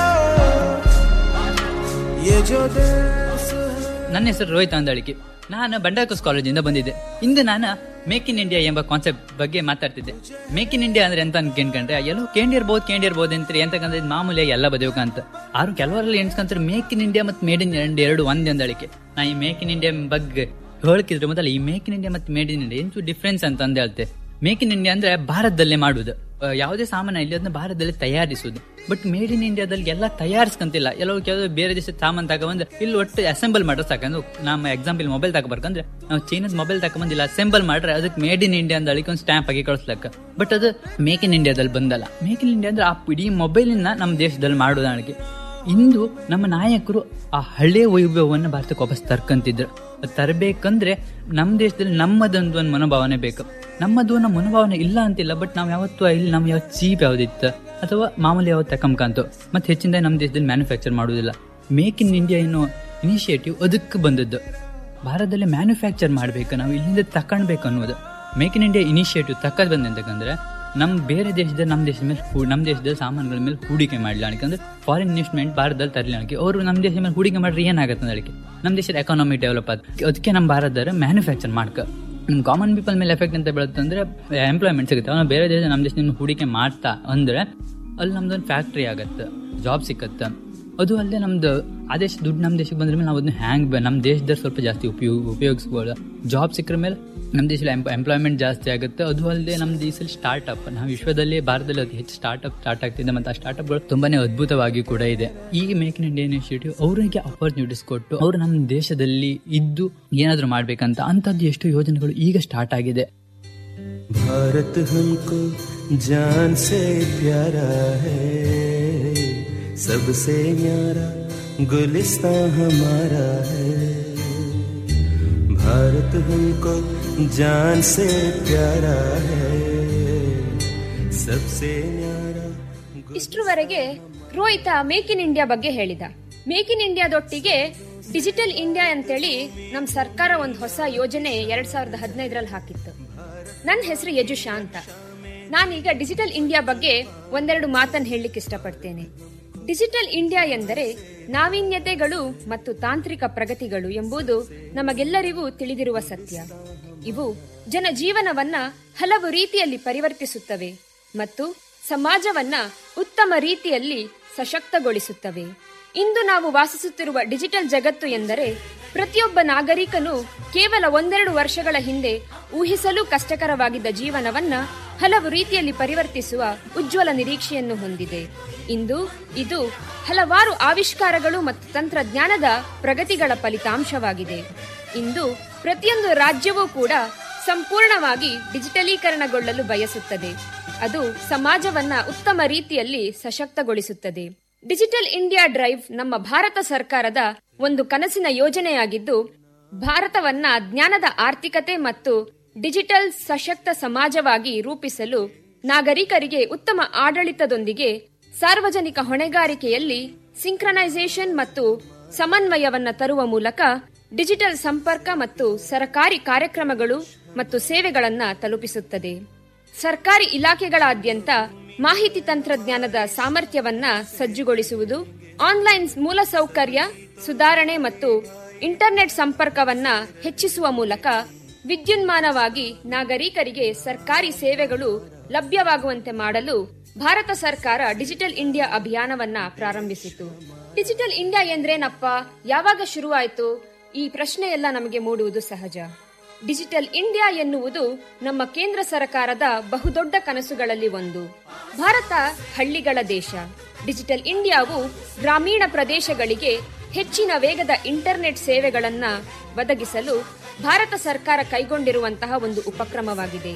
ये जो देश ನನ್ನ ಹೆಸರು ರೋಹಿತ್ ಅಂದಾಳಿಕೆ ನಾನು ಬಂಡಾಕಸ್ ಕಾಲೇಜಿಂದ ಬಂದಿದ್ದೆ ಇಂದು ನಾನು ಮೇಕ್ ಇನ್ ಇಂಡಿಯಾ ಎಂಬ ಕಾನ್ಸೆಪ್ಟ್ ಬಗ್ಗೆ ಮಾತಾಡ್ತಿದ್ದೆ ಮೇಕ್ ಇನ್ ಇಂಡಿಯಾ ಅಂದ್ರೆ ಎಂತ ಅನ್ಕೊಂಡ್ರೆ ಎಲ್ಲೋ ಕೇಂಡಿರ್ಬೋದು ಕೇಂಡಿರ್ಬೋದು ಅಂತ ಎಂತಕ್ಕಂದ್ರೆ ಇದು ಮಾಮೂಲಿ ಎಲ್ಲ ಬದಿಯೋಕ ಅಂತ ಆರು ಕೆಲವರಲ್ಲಿ ಎಣ್ಸ್ಕೊಂತಾರೆ ಮೇಕ್ ಇನ್ ಇಂಡಿಯಾ ಮತ್ತು ಮೇಡ್ ಇನ್ ಇಂಡಿಯಾ ಎರಡು ಒಂದೇ ಅಂದಾಳಿಕೆ ನಾ ಈ ಮೇಕ್ ಇನ್ ಇಂಡಿಯಾ ಬಗ್ಗೆ ಹೇಳ್ಕಿದ್ರೆ ಮೊದಲ ಈ ಮೇಕ್ ಇನ್ ಇಂಡಿಯಾ ಮತ್ತು ಮೇಡ್ ಇನ್ ಇಂಡಿಯಾ ಎಂಚು ಡಿಫ್ರೆನ್ಸ್ ಅಂತ ಅಂದ ಹೇಳ್ತೆ ಮೇಕ್ ಇನ್ ಇಂಡಿಯಾ ಅಂದ್ರೆ ಭಾರತದಲ್ಲೇ ಮಾಡುವುದು ಆ, ಯಾವುದೇ ಸಾಮಾನು ಇಲ್ಲಿ ಅದನ್ನ ಭಾರತದಲ್ಲಿ ತಯಾರಿಸುವುದು ಬಟ್ ಮೇಡ್ ಇನ್ ಇಂಡಿಯಾದಲ್ಲಿ ಎಲ್ಲ ತಯಾರಿಸ್ಕಂತಿಲ್ಲ ಎಲ್ಲೋ ಕೆಲವು ಬೇರೆ ದೇಶದ ಸಾಮಾನು ತಗೊಂಡ್ರೆ ಇಲ್ಲಿ ಒಟ್ಟು ಅಸೆಂಬಲ್ ಮಾಡ್ರೆ ಸಾಕಂದ್ರೆ ನಮ್ಮ ಎಕ್ಸಾಂಪಲ್ ಮೊಬೈಲ್ ತಗೋಬೇಕಂದ್ರೆ ನಾವು ಚೈನಾದ ಮೊಬೈಲ್ ತಗೊಂಬಂದಿಲ್ಲ ಅಸೆಂಬಲ್ ಮಾಡ್ರೆ ಅದಕ್ಕೆ ಮೇಡ್ ಇನ್ ಇಂಡಿಯಾ ಅಂತ ಅಳಿಕೆ ಒಂದು ಸ್ಟ್ಯಾಂಪ್ ಆಗಿ ಕಳಿಸ್ಲಕ್ಕ ಬಟ್ ಅದು ಮೇಕ್ ಇನ್ ಇಂಡಿಯಾದಲ್ಲಿ ಬಂದಲ್ಲ ಮೇಕ್ ಇನ್ ಇಂಡಿಯಾ ಅಂದ್ರೆ ಆ ಇಡೀ ಮೊಬೈಲಿನ ನಮ್ಮ ದೇಶದಲ್ಲಿ ಮಾಡೋದಾಣಿಕೆ ಇಂದು ನಮ್ಮ ನಾಯಕರು ಆ ಹಳೆ ವೈಭವವನ್ನು ಭಾರತಕ್ಕೆ ವಾಪಸ್ ತರ್ಕಂತಿದ್ರು ಅದ್ ತರಬೇಕಂದ್ರೆ ನಮ್ಮ ದೇಶದಲ್ಲಿ ನಮ್ಮದೊಂದು ಒಂದು ಮನೋಭಾವನೆ ಬೇಕು ನಮ್ಮದು ನಮ್ಮ ಮನೋಭಾವನೆ ಇಲ್ಲ ಅಂತಿಲ್ಲ ಬಟ್ ನಾವು ಯಾವತ್ತೂ ಇಲ್ಲಿ ನಮ್ಮ ಯಾವ ಚೀಪ್ ಯಾವ್ದಿತ್ತು ಅಥವಾ ಮಾಮೂಲಿ ಯಾವತ್ತು ತಕೊಂಬಕಂತು ಮತ್ತೆ ಹೆಚ್ಚಿನ ನಮ್ಮ ದೇಶದಲ್ಲಿ ಮ್ಯಾನುಫ್ಯಾಕ್ಚರ್ ಮಾಡುವುದಿಲ್ಲ ಮೇಕ್ ಇನ್ ಇಂಡಿಯಾ ಎನ್ನುವ ಇನಿಷಿಯೇಟಿವ್ ಅದಕ್ಕೆ ಬಂದದ್ದು ಭಾರತದಲ್ಲಿ ಮ್ಯಾನುಫ್ಯಾಕ್ಚರ್ ಮಾಡಬೇಕು ನಾವು ಇಲ್ಲಿಂದ ತಕೊಂಡ್ಬೇಕು ಅನ್ನೋದು ಮೇಕ್ ಇನ್ ಇಂಡಿಯಾ ಇನಿಷಿಯೇಟಿವ್ ತಕ್ಕದ್ ಬಂದಂತಂದ್ರೆ ನಮ್ಮ ಬೇರೆ ದೇಶದ ನಮ್ಮ ದೇಶದ ಮೇಲೆ ಹೂ- ನಮ್ಮ ದೇಶದ ಸಾಮಾನುಗಳ ಮೇಲೆ ಹೂಡಿಕೆ ಮಾಡಲಿ ಯಾಕಂದ್ರೆ ಫಾರಿನ್ ಇನ್ವೆಸ್ಟ್ಮೆಂಟ್ ಭಾರತದಲ್ಲಿ ತರಲಿ ಅನ್ಕೆ ಅವರು ನಮ್ಮ ದೇಶದ ಮೇಲೆ ಹೂಡಿಕೆ ಮಾಡ್ರೆ ಏನಾಗುತ್ತೆ ಅದಕ್ಕೆ ನಮ್ಮ ದೇಶದ ಎಕಾನಮಿ ಡೆವಲಪ್ ಆದ ಅದಕ್ಕೆ ನಮ್ಮ ಭಾರತದವರು ಮ್ಯಾನುಫ್ಯಾಕ್ಚರ್ ಮಾಡ್ಕ ಕಾಮನ್ ಪೀಪಲ್ ಮೇಲೆ ಎಫೆಕ್ಟ್ ಅಂತ ಬೀಳುತ್ತಂದ್ರೆ ಎಂಪ್ಲಾಯ್ಮೆಂಟ್ ಸಿಗುತ್ತೆ ಅವನು ಬೇರೆ ದೇಶ ನಮ್ಮ ದೇಶದಿಂದ ಹೂಡಿಕೆ ಮಾಡ್ತಾ ಅಂದ್ರೆ ಅಲ್ಲಿ ನಮ್ದೊಂದು ಫ್ಯಾಕ್ಟ್ರಿ ಆಗತ್ತೆ ಜಾಬ್ ಸಿಕ್ಕತ್ತೆ ಅದು ಅಲ್ಲದೆ ನಮ್ದು ಆ ದೇಶ ದುಡ್ಡು ನಮ್ಮ ದೇಶಕ್ಕೆ ಬಂದ್ರ ಮೇಲೆ ನಾವು ಅದನ್ನ ಹ್ಯಾಂಗ್ ನಮ್ಮ ದೇಶದಲ್ಲಿ ಸ್ವಲ್ಪ ಜಾಸ್ತಿ ಉಪಯೋಗ ಉಪಯೋಗಿಸ್ಬೋದು ಜಾಬ್ ಸಿಕ್ಕರ ಮೇಲೆ ನಮ್ಮ ದೇಶದಲ್ಲಿ ಎಂಪ್ಲಾಯ್ಮೆಂಟ್ ಜಾಸ್ತಿ ಆಗುತ್ತೆ ಅದು ಅಲ್ಲದೆ ನಮ್ಮ ದೇಶದಲ್ಲಿ ಸ್ಟಾರ್ಟ್ಅಪ್ ನಾವು ವಿಶ್ವದಲ್ಲಿ ಭಾರತದಲ್ಲಿ ಅತಿ ಹೆಚ್ಚು ಸ್ಟಾರ್ಟ್ಅಪ್ ಸ್ಟಾರ್ಟ್ ಆಗ್ತಿದೆ ಮತ್ತು ಆ ಸ್ಟಾರ್ಟ್ಅಪ್ಗಳು ತುಂಬಾನೇ ಅದ್ಭುತವಾಗಿ ಕೂಡ ಇದೆ ಈ ಮೇಕ್ ಇನ್ ಇಂಡಿಯಾ ಇನಿಷಿಯೇಟಿವ್ ಅವರಿಗೆ ಅಪರ್ಚುನಿಟೀಸ್ ಕೊಟ್ಟು ಅವರು ನಮ್ಮ ದೇಶದಲ್ಲಿ ಇದ್ದು ಏನಾದರೂ ಮಾಡ್ಬೇಕಂತ ಅಂಥದ್ದು ಎಷ್ಟು ಯೋಜನೆಗಳು ಈಗ ಸ್ಟಾರ್ಟ್ ಆಗಿದೆ भारत हमको जान से प्यारा है सबसे न्यारा गुलिस्तां हमारा है भारत हमको जान से प्यारा है सबसे न्यारा ಇಷ್ಟರವರೆಗೆ ರೋಹಿತ ಮೇಕ್ ಇನ್ ಇಂಡಿಯಾ ಬಗ್ಗೆ ಹೇಳಿದ ಮೇಕ್ ಇನ್ ಇಂಡಿಯಾದೊಟ್ಟಿಗೆ ಡಿಜಿಟಲ್ ಇಂಡಿಯಾ ಅಂತೇಳಿ ನಮ್ ಸರ್ಕಾರ ಒಂದು ಹೊಸ ಯೋಜನೆ ಎರಡ್ ಸಾವಿರದ ಹದಿನೈದರಲ್ಲಿ ಹಾಕಿತ್ತು ನನ್ನ ಹೆಸರು ಯಜುಷಾ ಅಂತ ನಾನೀಗ ಡಿಜಿಟಲ್ ಇಂಡಿಯಾ ಬಗ್ಗೆ ಒಂದೆರಡು ಮಾತನ್ನು ಹೇಳಲಿಕ್ಕೆ ಇಷ್ಟಪಡ್ತೇನೆ ಡಿಜಿಟಲ್ ಇಂಡಿಯಾ ಎಂದರೆ ನಾವೀನ್ಯತೆಗಳು ಮತ್ತು ತಾಂತ್ರಿಕ ಪ್ರಗತಿಗಳು ಎಂಬುದು ನಮಗೆಲ್ಲರಿಗೂ ತಿಳಿದಿರುವ ಸತ್ಯ ಇವು ಜನ ಜೀವನವನ್ನ ಹಲವು ರೀತಿಯಲ್ಲಿ ಪರಿವರ್ತಿಸುತ್ತವೆ ಮತ್ತು ಸಮಾಜವನ್ನ ಉತ್ತಮ ರೀತಿಯಲ್ಲಿ ಸಶಕ್ತಗೊಳಿಸುತ್ತವೆ ಇಂದು ನಾವು ವಾಸಿಸುತ್ತಿರುವ ಡಿಜಿಟಲ್ ಜಗತ್ತು ಎಂದರೆ ಪ್ರತಿಯೊಬ್ಬ ನಾಗರಿಕನು ಕೇವಲ ಒಂದೆರಡು ವರ್ಷಗಳ ಹಿಂದೆ ಊಹಿಸಲು ಕಷ್ಟಕರವಾಗಿದ್ದ ಜೀವನವನ್ನ ಹಲವು ರೀತಿಯಲ್ಲಿ ಪರಿವರ್ತಿಸುವ ಉಜ್ವಲ ನಿರೀಕ್ಷೆಯನ್ನು ಹೊಂದಿದೆ ಇಂದು ಇದು ಹಲವಾರು ಆವಿಷ್ಕಾರಗಳು ಮತ್ತು ತಂತ್ರಜ್ಞಾನದ ಪ್ರಗತಿಗಳ ಫಲಿತಾಂಶವಾಗಿದೆ ಇಂದು ಪ್ರತಿಯೊಂದು ರಾಜ್ಯವೂ ಕೂಡ ಸಂಪೂರ್ಣವಾಗಿ ಡಿಜಿಟಲೀಕರಣಗೊಳ್ಳಲು ಬಯಸುತ್ತದೆ ಅದು ಸಮಾಜವನ್ನ ಉತ್ತಮ ರೀತಿಯಲ್ಲಿ ಸಶಕ್ತಗೊಳಿಸುತ್ತದೆ ಡಿಜಿಟಲ್ ಇಂಡಿಯಾ ಡ್ರೈವ್ ನಮ್ಮ ಭಾರತ ಸರ್ಕಾರದ ಒಂದು ಕನಸಿನ ಯೋಜನೆಯಾಗಿದ್ದು ಭಾರತವನ್ನ ಜ್ಞಾನದ ಆರ್ಥಿಕತೆ ಮತ್ತು ಡಿಜಿಟಲ್ ಸಶಕ್ತ ಸಮಾಜವಾಗಿ ರೂಪಿಸಲು ನಾಗರಿಕರಿಗೆ ಉತ್ತಮ ಆಡಳಿತದೊಂದಿಗೆ ಸಾರ್ವಜನಿಕ ಹೊಣೆಗಾರಿಕೆಯಲ್ಲಿ ಸಿಂಕ್ರನೈಸೇಷನ್ ಮತ್ತು ಸಮನ್ವಯವನ್ನ ತರುವ ಮೂಲಕ ಡಿಜಿಟಲ್ ಸಂಪರ್ಕ ಮತ್ತು ಸರಕಾರಿ ಕಾರ್ಯಕ್ರಮಗಳು ಮತ್ತು ಸೇವೆಗಳನ್ನ ತಲುಪಿಸುತ್ತದೆ ಸರ್ಕಾರಿ ಇಲಾಖೆಗಳಾದ್ಯಂತ ಮಾಹಿತಿ ತಂತ್ರಜ್ಞಾನದ ಸಾಮರ್ಥ್ಯವನ್ನ ಸಜ್ಜುಗೊಳಿಸುವುದು ಆನ್ಲೈನ್ ಮೂಲಸೌಕರ್ಯ ಸುಧಾರಣೆ ಮತ್ತು ಇಂಟರ್ನೆಟ್ ಸಂಪರ್ಕವನ್ನ ಹೆಚ್ಚಿಸುವ ಮೂಲಕ ವಿದ್ಯುನ್ಮಾನವಾಗಿ ನಾಗರಿಕರಿಗೆ ಸರ್ಕಾರಿ ಸೇವೆಗಳು ಲಭ್ಯವಾಗುವಂತೆ ಮಾಡಲು ಭಾರತ ಸರ್ಕಾರ ಡಿಜಿಟಲ್ ಇಂಡಿಯಾ ಅಭಿಯಾನವನ್ನ ಪ್ರಾರಂಭಿಸಿತು ಡಿಜಿಟಲ್ ಇಂಡಿಯಾ ಎಂದ್ರೇನಪ್ಪ ಯಾವಾಗ ಶುರುವಾಯಿತು ಈ ಪ್ರಶ್ನೆ ಎಲ್ಲ ನಮಗೆ ಮೂಡುವುದು ಸಹಜ ಡಿಜಿಟಲ್ ಇಂಡಿಯಾ ಎನ್ನುವುದು ನಮ್ಮ ಕೇಂದ್ರ ಸರ್ಕಾರದ ಬಹುದೊಡ್ಡ ಕನಸುಗಳಲ್ಲಿ ಒಂದು ಭಾರತ ಹಳ್ಳಿಗಳ ದೇಶ ಡಿಜಿಟಲ್ ಇಂಡಿಯಾವು ಗ್ರಾಮೀಣ ಪ್ರದೇಶಗಳಿಗೆ ಹೆಚ್ಚಿನ ವೇಗದ ಇಂಟರ್ನೆಟ್ ಸೇವೆಗಳನ್ನ ಒದಗಿಸಲು ಭಾರತ ಸರ್ಕಾರ ಕೈಗೊಂಡಿರುವಂತಹ ಒಂದು ಉಪಕ್ರಮವಾಗಿದೆ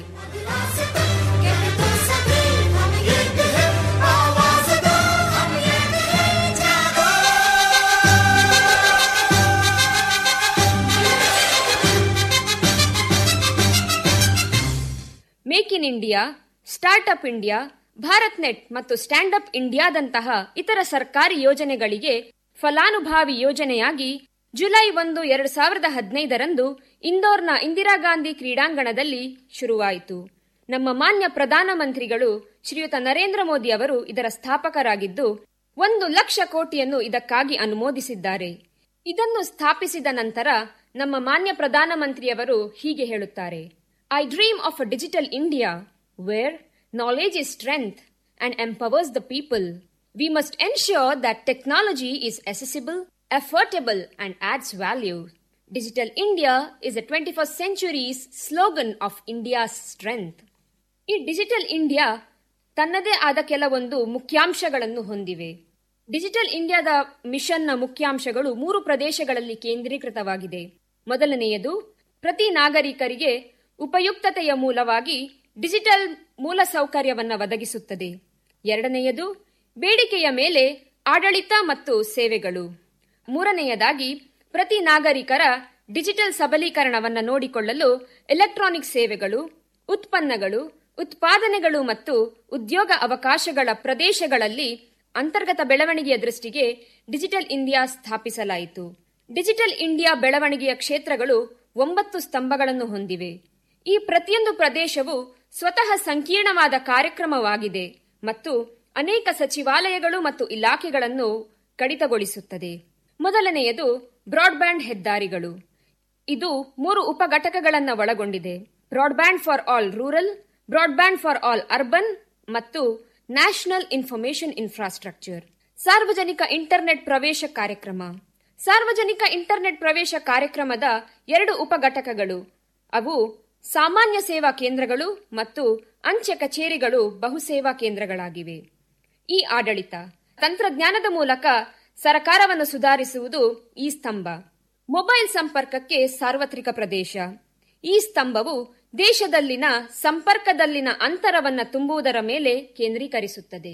make in India startup India Bharat net ಮತ್ತು ಸ್ಟ್ಯಾಂಡ್ ಅಪ್ ಇಂಡಿಯಾದಂತಹ ಇತರ ಸರ್ಕಾರಿ ಯೋಜನೆಗಳಿಗೆ ಫಲಾನುಭವಿ ಯೋಜನೆಯಾಗಿ ಜುಲೈ ಒಂದು ಎರಡು ಸಾವಿರದ ಹದಿನೈದರಂದು ಇಂದೋರ್ನ ಇಂದಿರಾ ಗಾಂಧಿ ಕ್ರೀಡಾಂಗಣದಲ್ಲಿ ಶುರುವಾಯಿತು ನಮ್ಮ ಮಾನ್ಯ ಪ್ರಧಾನಮಂತ್ರಿಗಳು ಶ್ರೀಯುತ ನರೇಂದ್ರ ಮೋದಿ ಅವರು ಇದರ ಸ್ಥಾಪಕರಾಗಿದ್ದು ಒಂದು ಲಕ್ಷ ಕೋಟಿಯನ್ನು ಇದಕ್ಕಾಗಿ ಅನುಮೋದಿಸಿದ್ದಾರೆ ಇದನ್ನು ಸ್ಥಾಪಿಸಿದ ನಂತರ ನಮ್ಮ ಮಾನ್ಯ ಪ್ರಧಾನಮಂತ್ರಿಯವರು ಹೀಗೆ ಹೇಳುತ್ತಾರೆ I dream of a digital India where knowledge is strength and empowers the people we must ensure that technology is accessible, affordable, and adds value. Digital India is the 21st century's slogan of India's strength. ಈ digital India ತನ್ನದೇ ಆದ ಕೆಲವೊಂದು ಮುಖ್ಯಾಂಶಗಳನ್ನು ಹೊಂದಿವೆ digital ಇಂಡಿಯಾದ ಮಿಷನ್ನ ಮುಖ್ಯಾಂಶಗಳು ಮೂರು ಪ್ರದೇಶಗಳಲ್ಲಿ ಕೇಂದ್ರೀಕೃತವಾಗಿದೆ ಮೊದಲನೆಯದು ಪ್ರತಿ ನಾಗರಿಕರಿಗೆ ಉಪಯುಕ್ತತೆಯ ಮೂಲವಾಗಿ ಡಿಜಿಟಲ್ ಮೂಲಸೌಕರ್ಯವನ್ನು ಒದಗಿಸುತ್ತದೆ ಎರಡನೆಯದು ಬೇಡಿಕೆಯ ಮೇಲೆ ಆಡಳಿತ ಮತ್ತು ಸೇವೆಗಳು ಮೂರನೆಯದಾಗಿ ಪ್ರತಿ ನಾಗರಿಕರ ಡಿಜಿಟಲ್ ಸಬಲೀಕರಣವನ್ನು ನೋಡಿಕೊಳ್ಳಲು ಎಲೆಕ್ಟ್ರಾನಿಕ್ ಸೇವೆಗಳು ಉತ್ಪನ್ನಗಳು ಉತ್ಪಾದನೆಗಳು ಮತ್ತು ಉದ್ಯೋಗ ಅವಕಾಶಗಳ ಪ್ರದೇಶಗಳಲ್ಲಿ ಅಂತರ್ಗತ ಬೆಳವಣಿಗೆಯ ದೃಷ್ಟಿಗೆ ಡಿಜಿಟಲ್ ಇಂಡಿಯಾ ಸ್ಥಾಪಿಸಲಾಯಿತು ಡಿಜಿಟಲ್ ಇಂಡಿಯಾ ಬೆಳವಣಿಗೆಯ ಕ್ಷೇತ್ರಗಳು ಒಂಬತ್ತು ಸ್ತಂಭಗಳನ್ನು ಹೊಂದಿವೆ ಈ ಪ್ರತಿಯೊಂದು ಪ್ರದೇಶವು ಸ್ವತಃ ಸಂಕೀರ್ಣವಾದ ಕಾರ್ಯಕ್ರಮವಾಗಿದೆ ಮತ್ತು ಅನೇಕ ಸಚಿವಾಲಯಗಳು ಮತ್ತು ಇಲಾಖೆಗಳನ್ನು ಕಡಿತಗೊಳಿಸುತ್ತದೆ ಮೊದಲನೆಯದು ಬ್ರಾಡ್ಬ್ಯಾಂಡ್ ಹೆದ್ದಾರಿಗಳು ಇದು ಮೂರು ಉಪಘಟಕಗಳನ್ನು ಒಳಗೊಂಡಿದೆ broadband for all rural broadband for all urban ಮತ್ತು ನ್ಯಾಷನಲ್ ಇನ್ಫಾರ್ಮೇಶನ್ ಇನ್ಫ್ರಾಸ್ಟ್ರಕ್ಚರ್ ಸಾರ್ವಜನಿಕ ಇಂಟರ್ನೆಟ್ ಪ್ರವೇಶ ಕಾರ್ಯಕ್ರಮ ಸಾರ್ವಜನಿಕ ಇಂಟರ್ನೆಟ್ ಪ್ರವೇಶ ಕಾರ್ಯಕ್ರಮದ ಎರಡು ಉಪಘಟಕಗಳು ಅವು ಸಾಮಾನ್ಯ ಸೇವಾ ಕೇಂದ್ರಗಳು ಮತ್ತು ಅಂಚೆ ಕಚೇರಿಗಳು ಬಹುಸೇವಾ ಕೇಂದ್ರಗಳಾಗಿವೆ ಈ ಆಡಳಿತ ತಂತ್ರಜ್ಞಾನದ ಮೂಲಕ ಸರಕಾರವನ್ನು ಸುಧಾರಿಸುವುದು ಈ ಸ್ತಂಭ ಮೊಬೈಲ್ ಸಂಪರ್ಕಕ್ಕೆ ಸಾರ್ವತ್ರಿಕ ಪ್ರದೇಶ ಈ ಸ್ತಂಭವು ದೇಶದಲ್ಲಿನ ಸಂಪರ್ಕದಲ್ಲಿನ ಅಂತರವನ್ನು ತುಂಬುವುದರ ಮೇಲೆ ಕೇಂದ್ರೀಕರಿಸುತ್ತದೆ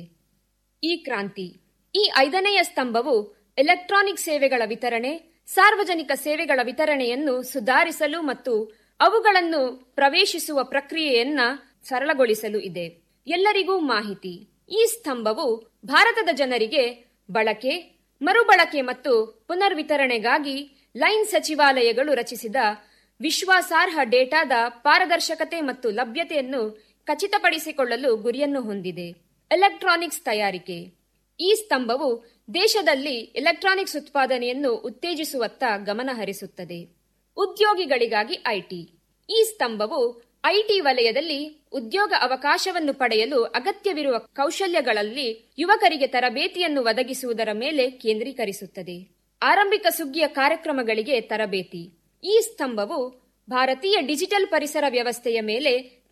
ಈ ಕ್ರಾಂತಿ ಈ ಐದನೆಯ ಸ್ತಂಭವು ಎಲೆಕ್ಟ್ರಾನಿಕ್ ಸೇವೆಗಳ ವಿತರಣೆ ಸಾರ್ವಜನಿಕ ಸೇವೆಗಳ ವಿತರಣೆಯನ್ನು ಸುಧಾರಿಸಲು ಮತ್ತು ಅವುಗಳನ್ನು ಪ್ರವೇಶಿಸುವ ಪ್ರಕ್ರಿಯೆಯನ್ನ ಸರಳಗೊಳಿಸಲು ಇದೆ ಎಲ್ಲರಿಗೂ ಮಾಹಿತಿ ಈ ಸ್ತಂಭವು ಭಾರತದ ಜನರಿಗೆ ಬಳಕೆ ಮರುಬಳಕೆ ಮತ್ತು ಪುನರ್ವಿತರಣೆಗಾಗಿ ಲೈನ್ ಸಚಿವಾಲಯಗಳು ರಚಿಸಿದ ವಿಶ್ವಾಸಾರ್ಹ ಡೇಟಾದ ಪಾರದರ್ಶಕತೆ ಮತ್ತು ಲಭ್ಯತೆಯನ್ನು ಖಚಿತಪಡಿಸಿಕೊಳ್ಳಲು ಗುರಿಯನ್ನು ಹೊಂದಿದೆ ಎಲೆಕ್ಟ್ರಾನಿಕ್ಸ್ ತಯಾರಿಕೆ ಈ ಸ್ತಂಭವು ದೇಶದಲ್ಲಿ ಎಲೆಕ್ಟ್ರಾನಿಕ್ಸ್ ಉತ್ಪಾದನೆಯನ್ನು ಉತ್ತೇಜಿಸುವತ್ತ ಗಮನ ಹರಿಸುತ್ತದೆ ಉದ್ಯೋಗಿಗಳಿಗಾಗಿ ಐಟಿ ಈ ಸ್ತಂಭವು ಐಟಿ ವಲಯದಲ್ಲಿ ಉದ್ಯೋಗ ಅವಕಾಶವನ್ನು ಪಡೆಯಲು ಅಗತ್ಯವಿರುವ ಕೌಶಲ್ಯಗಳಲ್ಲಿ ಯುವಕರಿಗೆ ತರಬೇತಿಯನ್ನು ಒದಗಿಸುವುದರ ಮೇಲೆ ಕೇಂದ್ರೀಕರಿಸುತ್ತದೆ ಆರಂಭಿಕ ಸುಗ್ಗಿಯ ಕಾರ್ಯಕ್ರಮಗಳಿಗೆ ತರಬೇತಿ ಈ ಸ್ತಂಭವು ಭಾರತೀಯ ಡಿಜಿಟಲ್ ಪರಿಸರ ವ್ಯವಸ್ಥೆಯ ಮೇಲೆ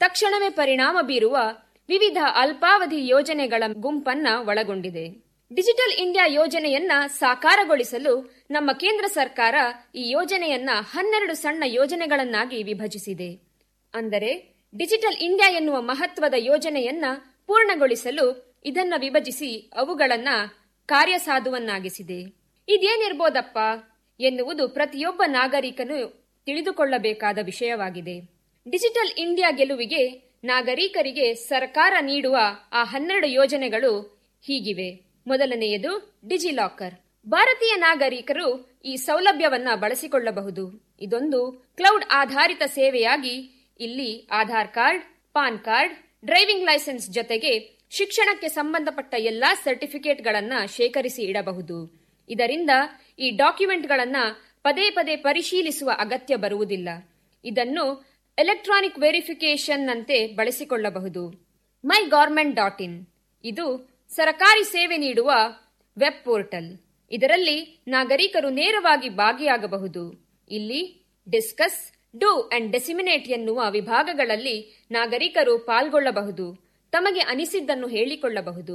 ತಕ್ಷಣವೇ ಪರಿಣಾಮ ಬೀರುವ ವಿವಿಧ ಅಲ್ಪಾವಧಿ ಯೋಜನೆಗಳ ಗುಂಪನ್ನ ಒಳಗೊಂಡಿದೆ ಡಿಜಿಟಲ್ ಇಂಡಿಯಾ ಯೋಜನೆಯನ್ನ ಸಾಕಾರಗೊಳಿಸಲು ನಮ್ಮ ಕೇಂದ್ರ ಸರ್ಕಾರ ಈ ಯೋಜನೆಯನ್ನ ಹನ್ನೆರಡು ಸಣ್ಣ ಯೋಜನೆಗಳನ್ನಾಗಿ ವಿಭಜಿಸಿದೆ ಅಂದರೆ ಡಿಜಿಟಲ್ ಇಂಡಿಯಾ ಎನ್ನುವ ಮಹತ್ವದ ಯೋಜನೆಯನ್ನ ಪೂರ್ಣಗೊಳಿಸಲು ಇದನ್ನ ವಿಭಜಿಸಿ ಅವುಗಳನ್ನ ಕಾರ್ಯಸಾಧುವನ್ನಾಗಿಸಿದೆ ಇದೇನಿರ್ಬೋದಪ್ಪ ಎನ್ನುವುದು ಪ್ರತಿಯೊಬ್ಬ ನಾಗರಿಕನು ತಿಳಿದುಕೊಳ್ಳಬೇಕಾದ ವಿಷಯವಾಗಿದೆ ಡಿಜಿಟಲ್ ಇಂಡಿಯಾ ಗೆಲುವಿಗೆ ನಾಗರಿಕರಿಗೆ ಸರ್ಕಾರ ನೀಡುವ ಆ ಹನ್ನೆರಡು ಯೋಜನೆಗಳು ಹೀಗಿವೆ ಮೊದಲನೆಯದು ಡಿಜಿಲಾಕರ್ ಭಾರತೀಯ ನಾಗರಿಕರು ಈ ಸೌಲಭ್ಯವನ್ನ ಬಳಸಿಕೊಳ್ಳಬಹುದು ಇದೊಂದು ಕ್ಲೌಡ್ ಆಧಾರಿತ ಸೇವೆಯಾಗಿ ಇಲ್ಲಿ Aadhaar card PAN card driving licence ಜೊತೆಗೆ ಶಿಕ್ಷಣಕ್ಕೆ ಸಂಬಂಧಪಟ್ಟ ಎಲ್ಲಾ ಸರ್ಟಿಫಿಕೇಟ್ಗಳನ್ನ ಶೇಖರಿಸಿ ಇಡಬಹುದು ಇದರಿಂದ ಈ ಡಾಕ್ಯುಮೆಂಟ್ಗಳನ್ನ ಪದೇ ಪದೇ ಪರಿಶೀಲಿಸುವ ಅಗತ್ಯ ಬರುವುದಿಲ್ಲ ಇದನ್ನು ಎಲೆಕ್ಟ್ರಾನಿಕ್ ವೆರಿಫಿಕೇಶನ್ ನಂತೆ ಬಳಸಿಕೊಳ್ಳಬಹುದು ಮೈ ಗೌರ್ಮೆಂಟ್ ಡಾಟ್ ಇನ್ ಇದು ಸರಕಾರಿ ಸೇವೆ ನೀಡುವ ವೆಬ್ ಪೋರ್ಟಲ್ ಇದರಲ್ಲಿ ನಾಗರಿಕರು ನೇರವಾಗಿ ಭಾಗಿಯಾಗಬಹುದು ಇಲ್ಲಿ ಡಿಸ್ಕಸ್ ಡೂ ಅಂಡ್ ಡೆಸಿಮಿನೇಟ್ ಎನ್ನುವ ವಿಭಾಗಗಳಲ್ಲಿ ನಾಗರಿಕರು ಪಾಲ್ಗೊಳ್ಳಬಹುದು ತಮಗೆ ಅನಿಸಿದ್ದನ್ನು ಹೇಳಿಕೊಳ್ಳಬಹುದು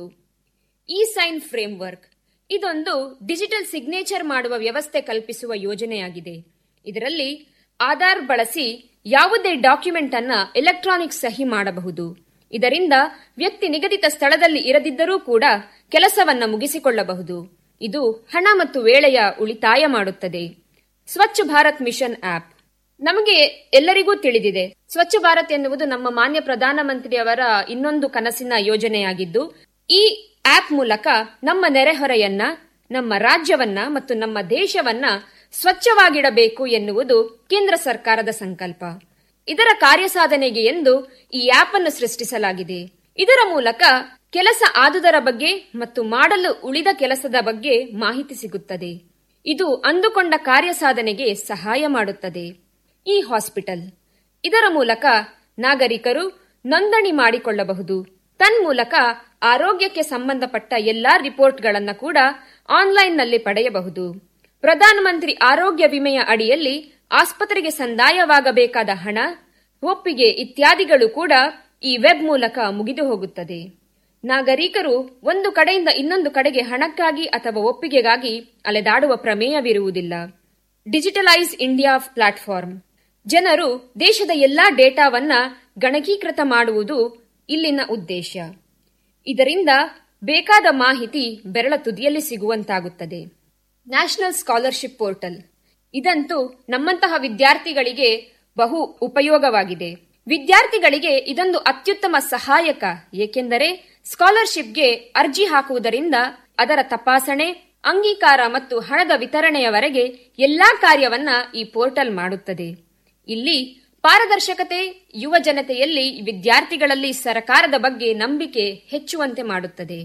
ಇ ಸೈನ್ ಫ್ರೇಮ್ವರ್ಕ್ ಇದೊಂದು ಡಿಜಿಟಲ್ ಸಿಗ್ನೇಚರ್ ಮಾಡುವ ವ್ಯವಸ್ಥೆ ಕಲ್ಪಿಸುವ ಯೋಜನೆಯಾಗಿದೆ ಇದರಲ್ಲಿ ಆಧಾರ್ ಬಳಸಿ ಯಾವುದೇ ಡಾಕ್ಯುಮೆಂಟ್ ಅನ್ನ ಎಲೆಕ್ಟ್ರಾನಿಕ್ ಸಹಿ ಮಾಡಬಹುದು ಇದರಿಂದ ವ್ಯಕ್ತಿ ನಿಗದಿತ ಸ್ಥಳದಲ್ಲಿ ಇರದಿದ್ದರೂ ಕೂಡ ಕೆಲಸವನ್ನ ಮುಗಿಸಿಕೊಳ್ಳಬಹುದು ಇದು ಹಣ ಮತ್ತು ವೇಳೆಯ ಉಳಿತಾಯ ಮಾಡುತ್ತದೆ ಸ್ವಚ್ಛ ಭಾರತ್ ಮಿಷನ್ ಆಪ್ ನಮಗೆ ಎಲ್ಲರಿಗೂ ತಿಳಿದಿದೆ ಸ್ವಚ್ಛ ಭಾರತ್ ಎನ್ನುವುದು ನಮ್ಮ ಮಾನ್ಯ ಪ್ರಧಾನಮಂತ್ರಿಯವರ ಇನ್ನೊಂದು ಕನಸಿನ ಯೋಜನೆಯಾಗಿದ್ದು ಈ ಆಪ್ ಮೂಲಕ ನಮ್ಮ ನೆರೆಹೊರೆಯನ್ನ ನಮ್ಮ ರಾಜ್ಯವನ್ನ ಮತ್ತು ನಮ್ಮ ದೇಶವನ್ನ ಸ್ವಚ್ಛವಾಗಿಡಬೇಕು ಎನ್ನುವುದು ಕೇಂದ್ರ ಸರ್ಕಾರದ ಸಂಕಲ್ಪ ಇದರ ಕಾರ್ಯಸಾಧನೆಗೆ ಎಂದು ಈ ಆಪ್ ಅನ್ನು ಸೃಷ್ಟಿಸಲಾಗಿದೆ ಇದರ ಮೂಲಕ ಕೆಲಸ ಆದುದರ ಬಗ್ಗೆ ಮತ್ತು ಮಾಡಲು ಉಳಿದ ಕೆಲಸದ ಬಗ್ಗೆ ಮಾಹಿತಿ ಸಿಗುತ್ತದೆ ಇದು ಅಂದುಕೊಂಡ ಕಾರ್ಯಸಾಧನೆಗೆ ಸಹಾಯ ಮಾಡುತ್ತದೆ ಈ ಹಾಸ್ಪಿಟಲ್ ಇದರ ಮೂಲಕ ನಾಗರಿಕರು ನೋಂದಣಿ ಮಾಡಿಕೊಳ್ಳಬಹುದು ತನ್ಮೂಲಕ ಆರೋಗ್ಯಕ್ಕೆ ಸಂಬಂಧಪಟ್ಟ ಎಲ್ಲಾ ರಿಪೋರ್ಟ್ಗಳನ್ನು ಕೂಡ ಆನ್ಲೈನ್ನಲ್ಲಿ ಪಡೆಯಬಹುದು ಪ್ರಧಾನಮಂತ್ರಿ ಆರೋಗ್ಯ ವಿಮೆಯ ಅಡಿಯಲ್ಲಿ ಆಸ್ಪತ್ರೆಗೆ ಸಂದಾಯವಾಗಬೇಕಾದ ಹಣ ಒಪ್ಪಿಗೆ ಇತ್ಯಾದಿಗಳು ಕೂಡ ಈ ವೆಬ್ ಮೂಲಕ ಮುಗಿದು ಹೋಗುತ್ತದೆ ನಾಗರಿಕರು ಒಂದು ಕಡೆಯಿಂದ ಇನ್ನೊಂದು ಕಡೆಗೆ ಹಣಕ್ಕಾಗಿ ಅಥವಾ ಒಪ್ಪಿಗೆಗಾಗಿ ಅಲೆದಾಡುವ ಪ್ರಮೇಯವಿರುವುದಿಲ್ಲ ಡಿಜಿಟಲೈಸ್ ಇಂಡಿಯಾ ಪ್ಲಾಟ್ಫಾರ್ಮ್ ಜನರು ದೇಶದ ಎಲ್ಲಾ ಡೇಟಾವನ್ನ ಗಣಕೀಕೃತ ಮಾಡುವುದು ಇಲ್ಲಿನ ಉದ್ದೇಶ ಇದರಿಂದ ಬೇಕಾದ ಮಾಹಿತಿ ಬೆರಳ ತುದಿಯಲ್ಲಿ ಸಿಗುವಂತಾಗುತ್ತದೆ ನ್ಯಾಷನಲ್ ಸ್ಕಾಲರ್ಶಿಪ್ ಪೋರ್ಟಲ್ ಇದಂತೂ ನಮ್ಮಂತಹ ವಿದ್ಯಾರ್ಥಿಗಳಿಗೆ ಬಹು ಉಪಯೋಗವಾಗಿದೆ ವಿದ್ಯಾರ್ಥಿಗಳಿಗೆ ಇದೊಂದು ಅತ್ಯುತ್ತಮ ಸಹಾಯಕ ಏಕೆಂದರೆ ಸ್ಕಾಲರ್ಶಿಪ್ಗೆ ಅರ್ಜಿ ಹಾಕುವುದರಿಂದ ಅದರ ತಪಾಸಣೆ ಅಂಗೀಕಾರ ಮತ್ತು ಹಣದ ವಿತರಣೆಯವರೆಗೆ ಎಲ್ಲಾ ಕಾರ್ಯವನ್ನ ಈ ಪೋರ್ಟಲ್ ಮಾಡುತ್ತದೆ ಇಲ್ಲಿ ಪಾರದರ್ಶಕತೆ ಯುವ ಜನತೆಯಲ್ಲಿ ವಿದ್ಯಾರ್ಥಿಗಳಲ್ಲಿ ಸರ್ಕಾರದ ಬಗ್ಗೆ ನಂಬಿಕೆ ಹೆಚ್ಚುವಂತೆ ಮಾಡುತ್ತದೆ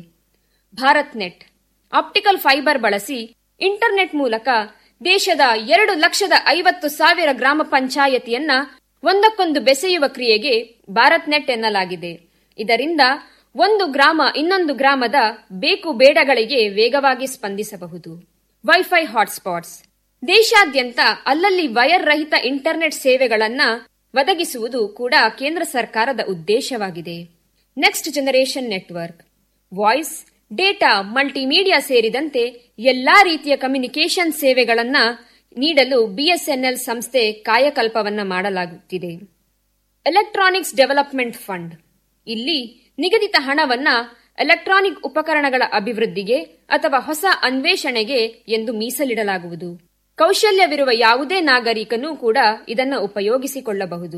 ಭಾರತ್ ನೆಟ್ ಆಪ್ಟಿಕಲ್ ಫೈಬರ್ ಬಳಸಿ ಇಂಟರ್ನೆಟ್ ಮೂಲಕ ದೇಶದ ಎರಡು ಲಕ್ಷದ ಐವತ್ತು ಸಾವಿರ ಗ್ರಾಮ ಪಂಚಾಯತಿಯನ್ನ ಒಂದಕ್ಕೊಂದು ಬೆಸೆಯುವ ಕ್ರಿಯೆಗೆ ಭಾರತ್ ನೆಟ್ ಎನ್ನಲಾಗಿದೆ ಇದರಿಂದ ಒಂದು ಗ್ರಾಮ ಇನ್ನೊಂದು ಗ್ರಾಮದ ಬೇಕು ಬೇಡಗಳಿಗೆ ವೇಗವಾಗಿ ಸ್ಪಂದಿಸಬಹುದು ವೈಫೈ ಹಾಟ್ಸ್ಪಾಟ್ಸ್ ದೇಶಾದ್ಯಂತ ಅಲ್ಲಲ್ಲಿ ವೈರ್ ರಹಿತ ಇಂಟರ್ನೆಟ್ ಸೇವೆಗಳನ್ನ ಒದಗಿಸುವುದು ಕೂಡ ಕೇಂದ್ರ ಸರ್ಕಾರದ ಉದ್ದೇಶವಾಗಿದೆ next generation network voice data multimedia ಸೇರಿದಂತೆ ಎಲ್ಲಾ ರೀತಿಯ ಕಮ್ಯುನಿಕೇಷನ್ ಸೇವೆಗಳನ್ನ ನೀಡಲು ಬಿಎಸ್ಎನ್ಎಲ್ ಸಂಸ್ಥೆ ಕಾಯಕಲ್ಪವನ್ನ ಮಾಡಲಾಗುತ್ತಿದೆ ಎಲೆಕ್ಟ್ರಾನಿಕ್ಸ್ ಡೆವಲಪ್ಮೆಂಟ್ ಫಂಡ್ ಇಲ್ಲಿ ನಿಗದಿತ ಹಣವನ್ನ ಎಲೆಕ್ಟ್ರಾನಿಕ್ ಉಪಕರಣಗಳ ಅಭಿವೃದ್ಧಿಗೆ ಅಥವಾ ಹೊಸ ಅನ್ವೇಷಣೆಗೆ ಎಂದು ಮೀಸಲಿಡಲಾಗುವುದು ಕೌಶಲ್ಯವಿರುವ ಯಾವುದೇ ನಾಗರಿಕನೂ ಕೂಡ ಇದನ್ನು ಉಪಯೋಗಿಸಿಕೊಳ್ಳಬಹುದು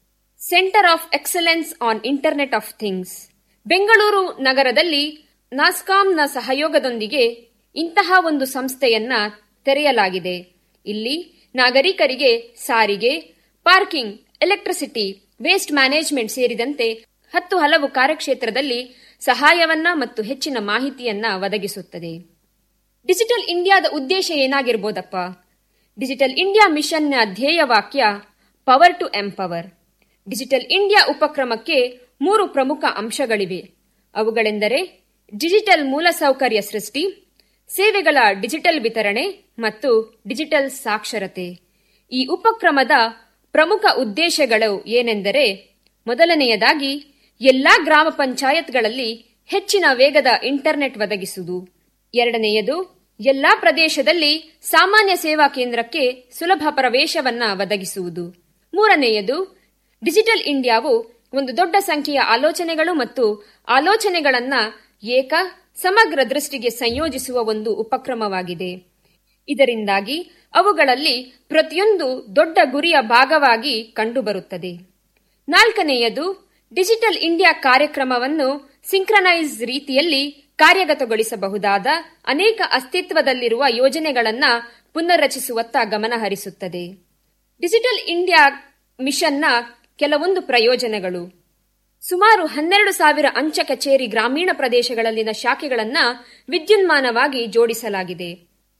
centre of excellence on internet of things Bengaluru ನಗರದಲ್ಲಿ ನಾಸ್ಕಾಂನ ಸಹಯೋಗದೊಂದಿಗೆ ಇಂತಹ ಒಂದು ಸಂಸ್ಥೆಯನ್ನ ತೆರೆಯಲಾಗಿದೆ ಇಲ್ಲಿ ನಾಗರಿಕರಿಗೆ ಸಾರಿಗೆ ಪಾರ್ಕಿಂಗ್ ಎಲೆಕ್ಟ್ರಿಸಿಟಿ ವೇಸ್ಟ್ ಮ್ಯಾನೇಜ್ಮೆಂಟ್ ಸೇರಿದಂತೆ ಹತ್ತು ಹಲವು ಕಾರ್ಯಕ್ಷೇತ್ರದಲ್ಲಿ ಸಹಾಯವನ್ನ ಮತ್ತು ಹೆಚ್ಚಿನ ಮಾಹಿತಿಯನ್ನ ಒದಗಿಸುತ್ತದೆ ಡಿಜಿಟಲ್ ಇಂಡಿಯಾದ ಉದ್ದೇಶ ಏನಾಗಿರ್ಬೋದಪ್ಪ ಡಿಜಿಟಲ್ ಇಂಡಿಯಾ ಮಿಷನ್ನ ಧ್ಯೇಯ ವಾಕ್ಯ power to empower digital India ಉಪಕ್ರಮಕ್ಕೆ ಮೂರು ಪ್ರಮುಖ ಅಂಶಗಳಿವೆ ಅವುಗಳೆಂದರೆ ಡಿಜಿಟಲ್ ಮೂಲಸೌಕರ್ಯ ಸೃಷ್ಟಿ ಸೇವೆಗಳ ಡಿಜಿಟಲ್ ವಿತರಣೆ ಮತ್ತು ಡಿಜಿಟಲ್ ಸಾಕ್ಷರತೆ ಈ ಉಪಕ್ರಮದ ಪ್ರಮುಖ ಉದ್ದೇಶಗಳು ಏನೆಂದರೆ ಮೊದಲನೆಯದಾಗಿ ಎಲ್ಲಾ ಗ್ರಾಮ ಪಂಚಾಯತ್ಗಳಲ್ಲಿ ಹೆಚ್ಚಿನ ವೇಗದ ಇಂಟರ್ನೆಟ್ ಒದಗಿಸುವುದು ಎರಡನೆಯದು ಎಲ್ಲಾ ಪ್ರದೇಶದಲ್ಲಿ ಸಾಮಾನ್ಯ ಸೇವಾ ಕೇಂದ್ರಕ್ಕೆ ಸುಲಭ ಪ್ರವೇಶವನ್ನ ಒದಗಿಸುವುದು ಮೂರನೆಯದು ಡಿಜಿಟಲ್ ಇಂಡಿಯಾವು ಒಂದು ದೊಡ್ಡ ಸಂಖ್ಯೆಯ ಆಲೋಚನೆಗಳು ಮತ್ತು ಆಲೋಚನೆಗಳನ್ನ ಏಕ ಸಮಗ್ರ ದೃಷ್ಟಿಗೆ ಸಂಯೋಜಿಸುವ ಒಂದು ಉಪಕ್ರಮವಾಗಿದೆ ಇದರಿಂದಾಗಿ ಅವುಗಳಲ್ಲಿ ಪ್ರತಿಯೊಂದು ದೊಡ್ಡ ಗುರಿಯ ಭಾಗವಾಗಿ ಕಂಡುಬರುತ್ತದೆ ನಾಲ್ಕನೆಯದು ಡಿಜಿಟಲ್ ಇಂಡಿಯಾ ಕಾರ್ಯಕ್ರಮವನ್ನು ಸಿಂಕ್ರನೈಸ್ ರೀತಿಯಲ್ಲಿ ಕಾರ್ಯಗತಗೊಳಿಸಬಹುದಾದ ಅನೇಕ ಅಸ್ತಿತ್ವದಲ್ಲಿರುವ ಯೋಜನೆಗಳನ್ನ ಪುನರ್ರಚಿಸುವತ್ತ ಗಮನ ಹರಿಸುತ್ತದೆ ಡಿಜಿಟಲ್ ಇಂಡಿಯಾ ಮಿಷನ್ನ ಕೆಲವೊಂದು ಪ್ರಯೋಜನಗಳು ಸುಮಾರು ಹನ್ನೆರಡು ಸಾವಿರ ಅಂಚೆ ಕಚೇರಿ ಗ್ರಾಮೀಣ ಪ್ರದೇಶಗಳಲ್ಲಿನ ಶಾಖೆಗಳನ್ನ ವಿದ್ಯುನ್ಮಾನವಾಗಿ ಜೋಡಿಸಲಾಗಿದೆ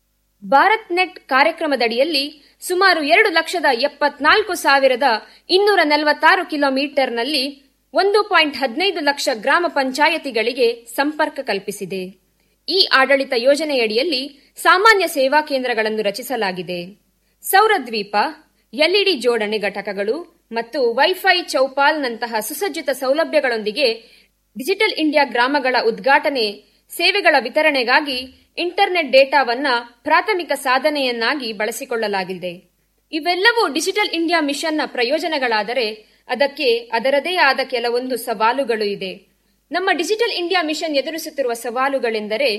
ಭಾರತ್ ನೆಟ್ ಕಾರ್ಯಕ್ರಮದಡಿಯಲ್ಲಿ ಸುಮಾರು ಎರಡು ಲಕ್ಷದ ಎಪ್ಪತ್ನಾಲ್ಕು ಸಾವಿರದ ಇನ್ನೂರ ನಲವತ್ತಾರು ಕಿಲೋಮೀಟರ್ನಲ್ಲಿ ಒಂದು ಪಾಯಿಂಟ್ ಹದಿನೈದು ಲಕ್ಷ ಗ್ರಾಮ ಪಂಚಾಯತಿಗಳಿಗೆ ಸಂಪರ್ಕ ಕಲ್ಪಿಸಿದೆ ಈ ಆಡಳಿತ ಯೋಜನೆಯಡಿಯಲ್ಲಿ ಸಾಮಾನ್ಯ ಸೇವಾ ಕೇಂದ್ರಗಳನ್ನು ರಚಿಸಲಾಗಿದೆ ಸೌರದ್ವೀಪ ಎಲ್ಇಡಿ ಜೋಡಣೆ ಘಟಕಗಳು ಮತ್ತು ವೈಫೈ ಚೌಪಾಲ್ನಂತಹ ಸುಸಜ್ಜಿತ ಸೌಲಭ್ಯಗಳೊಂದಿಗೆ ಡಿಜಿಟಲ್ ಇಂಡಿಯಾ ಗ್ರಾಮಗಳ ಉದ್ಘಾಟನೆ ಸೇವೆಗಳ ವಿತರಣೆಗಾಗಿ ಇಂಟರ್ನೆಟ್ ಡೇಟಾವನ್ನ ಪ್ರಾಥಮಿಕ ಸಾಧನೆಯನ್ನಾಗಿ ಬಳಸಿಕೊಳ್ಳಲಾಗಿದೆ ಇವೆಲ್ಲವೂ ಡಿಜಿಟಲ್ ಇಂಡಿಯಾ ಮಿಷನ್ನ ಪ್ರಯೋಜನಗಳಾದರೆ ಅದಕ್ಕೆ ಅದರದೇ ಆದ ಕೆಲವೊಂದು ಸವಾಲುಗಳು ಇದೆ ನಮ್ಮ ಡಿಜಿಟಲ್ ಇಂಡಿಯಾ ಮಿಷನ್ ಎದುರಿಸುತ್ತಿರುವ ಸವಾಲುಗಳೆಂದರೆ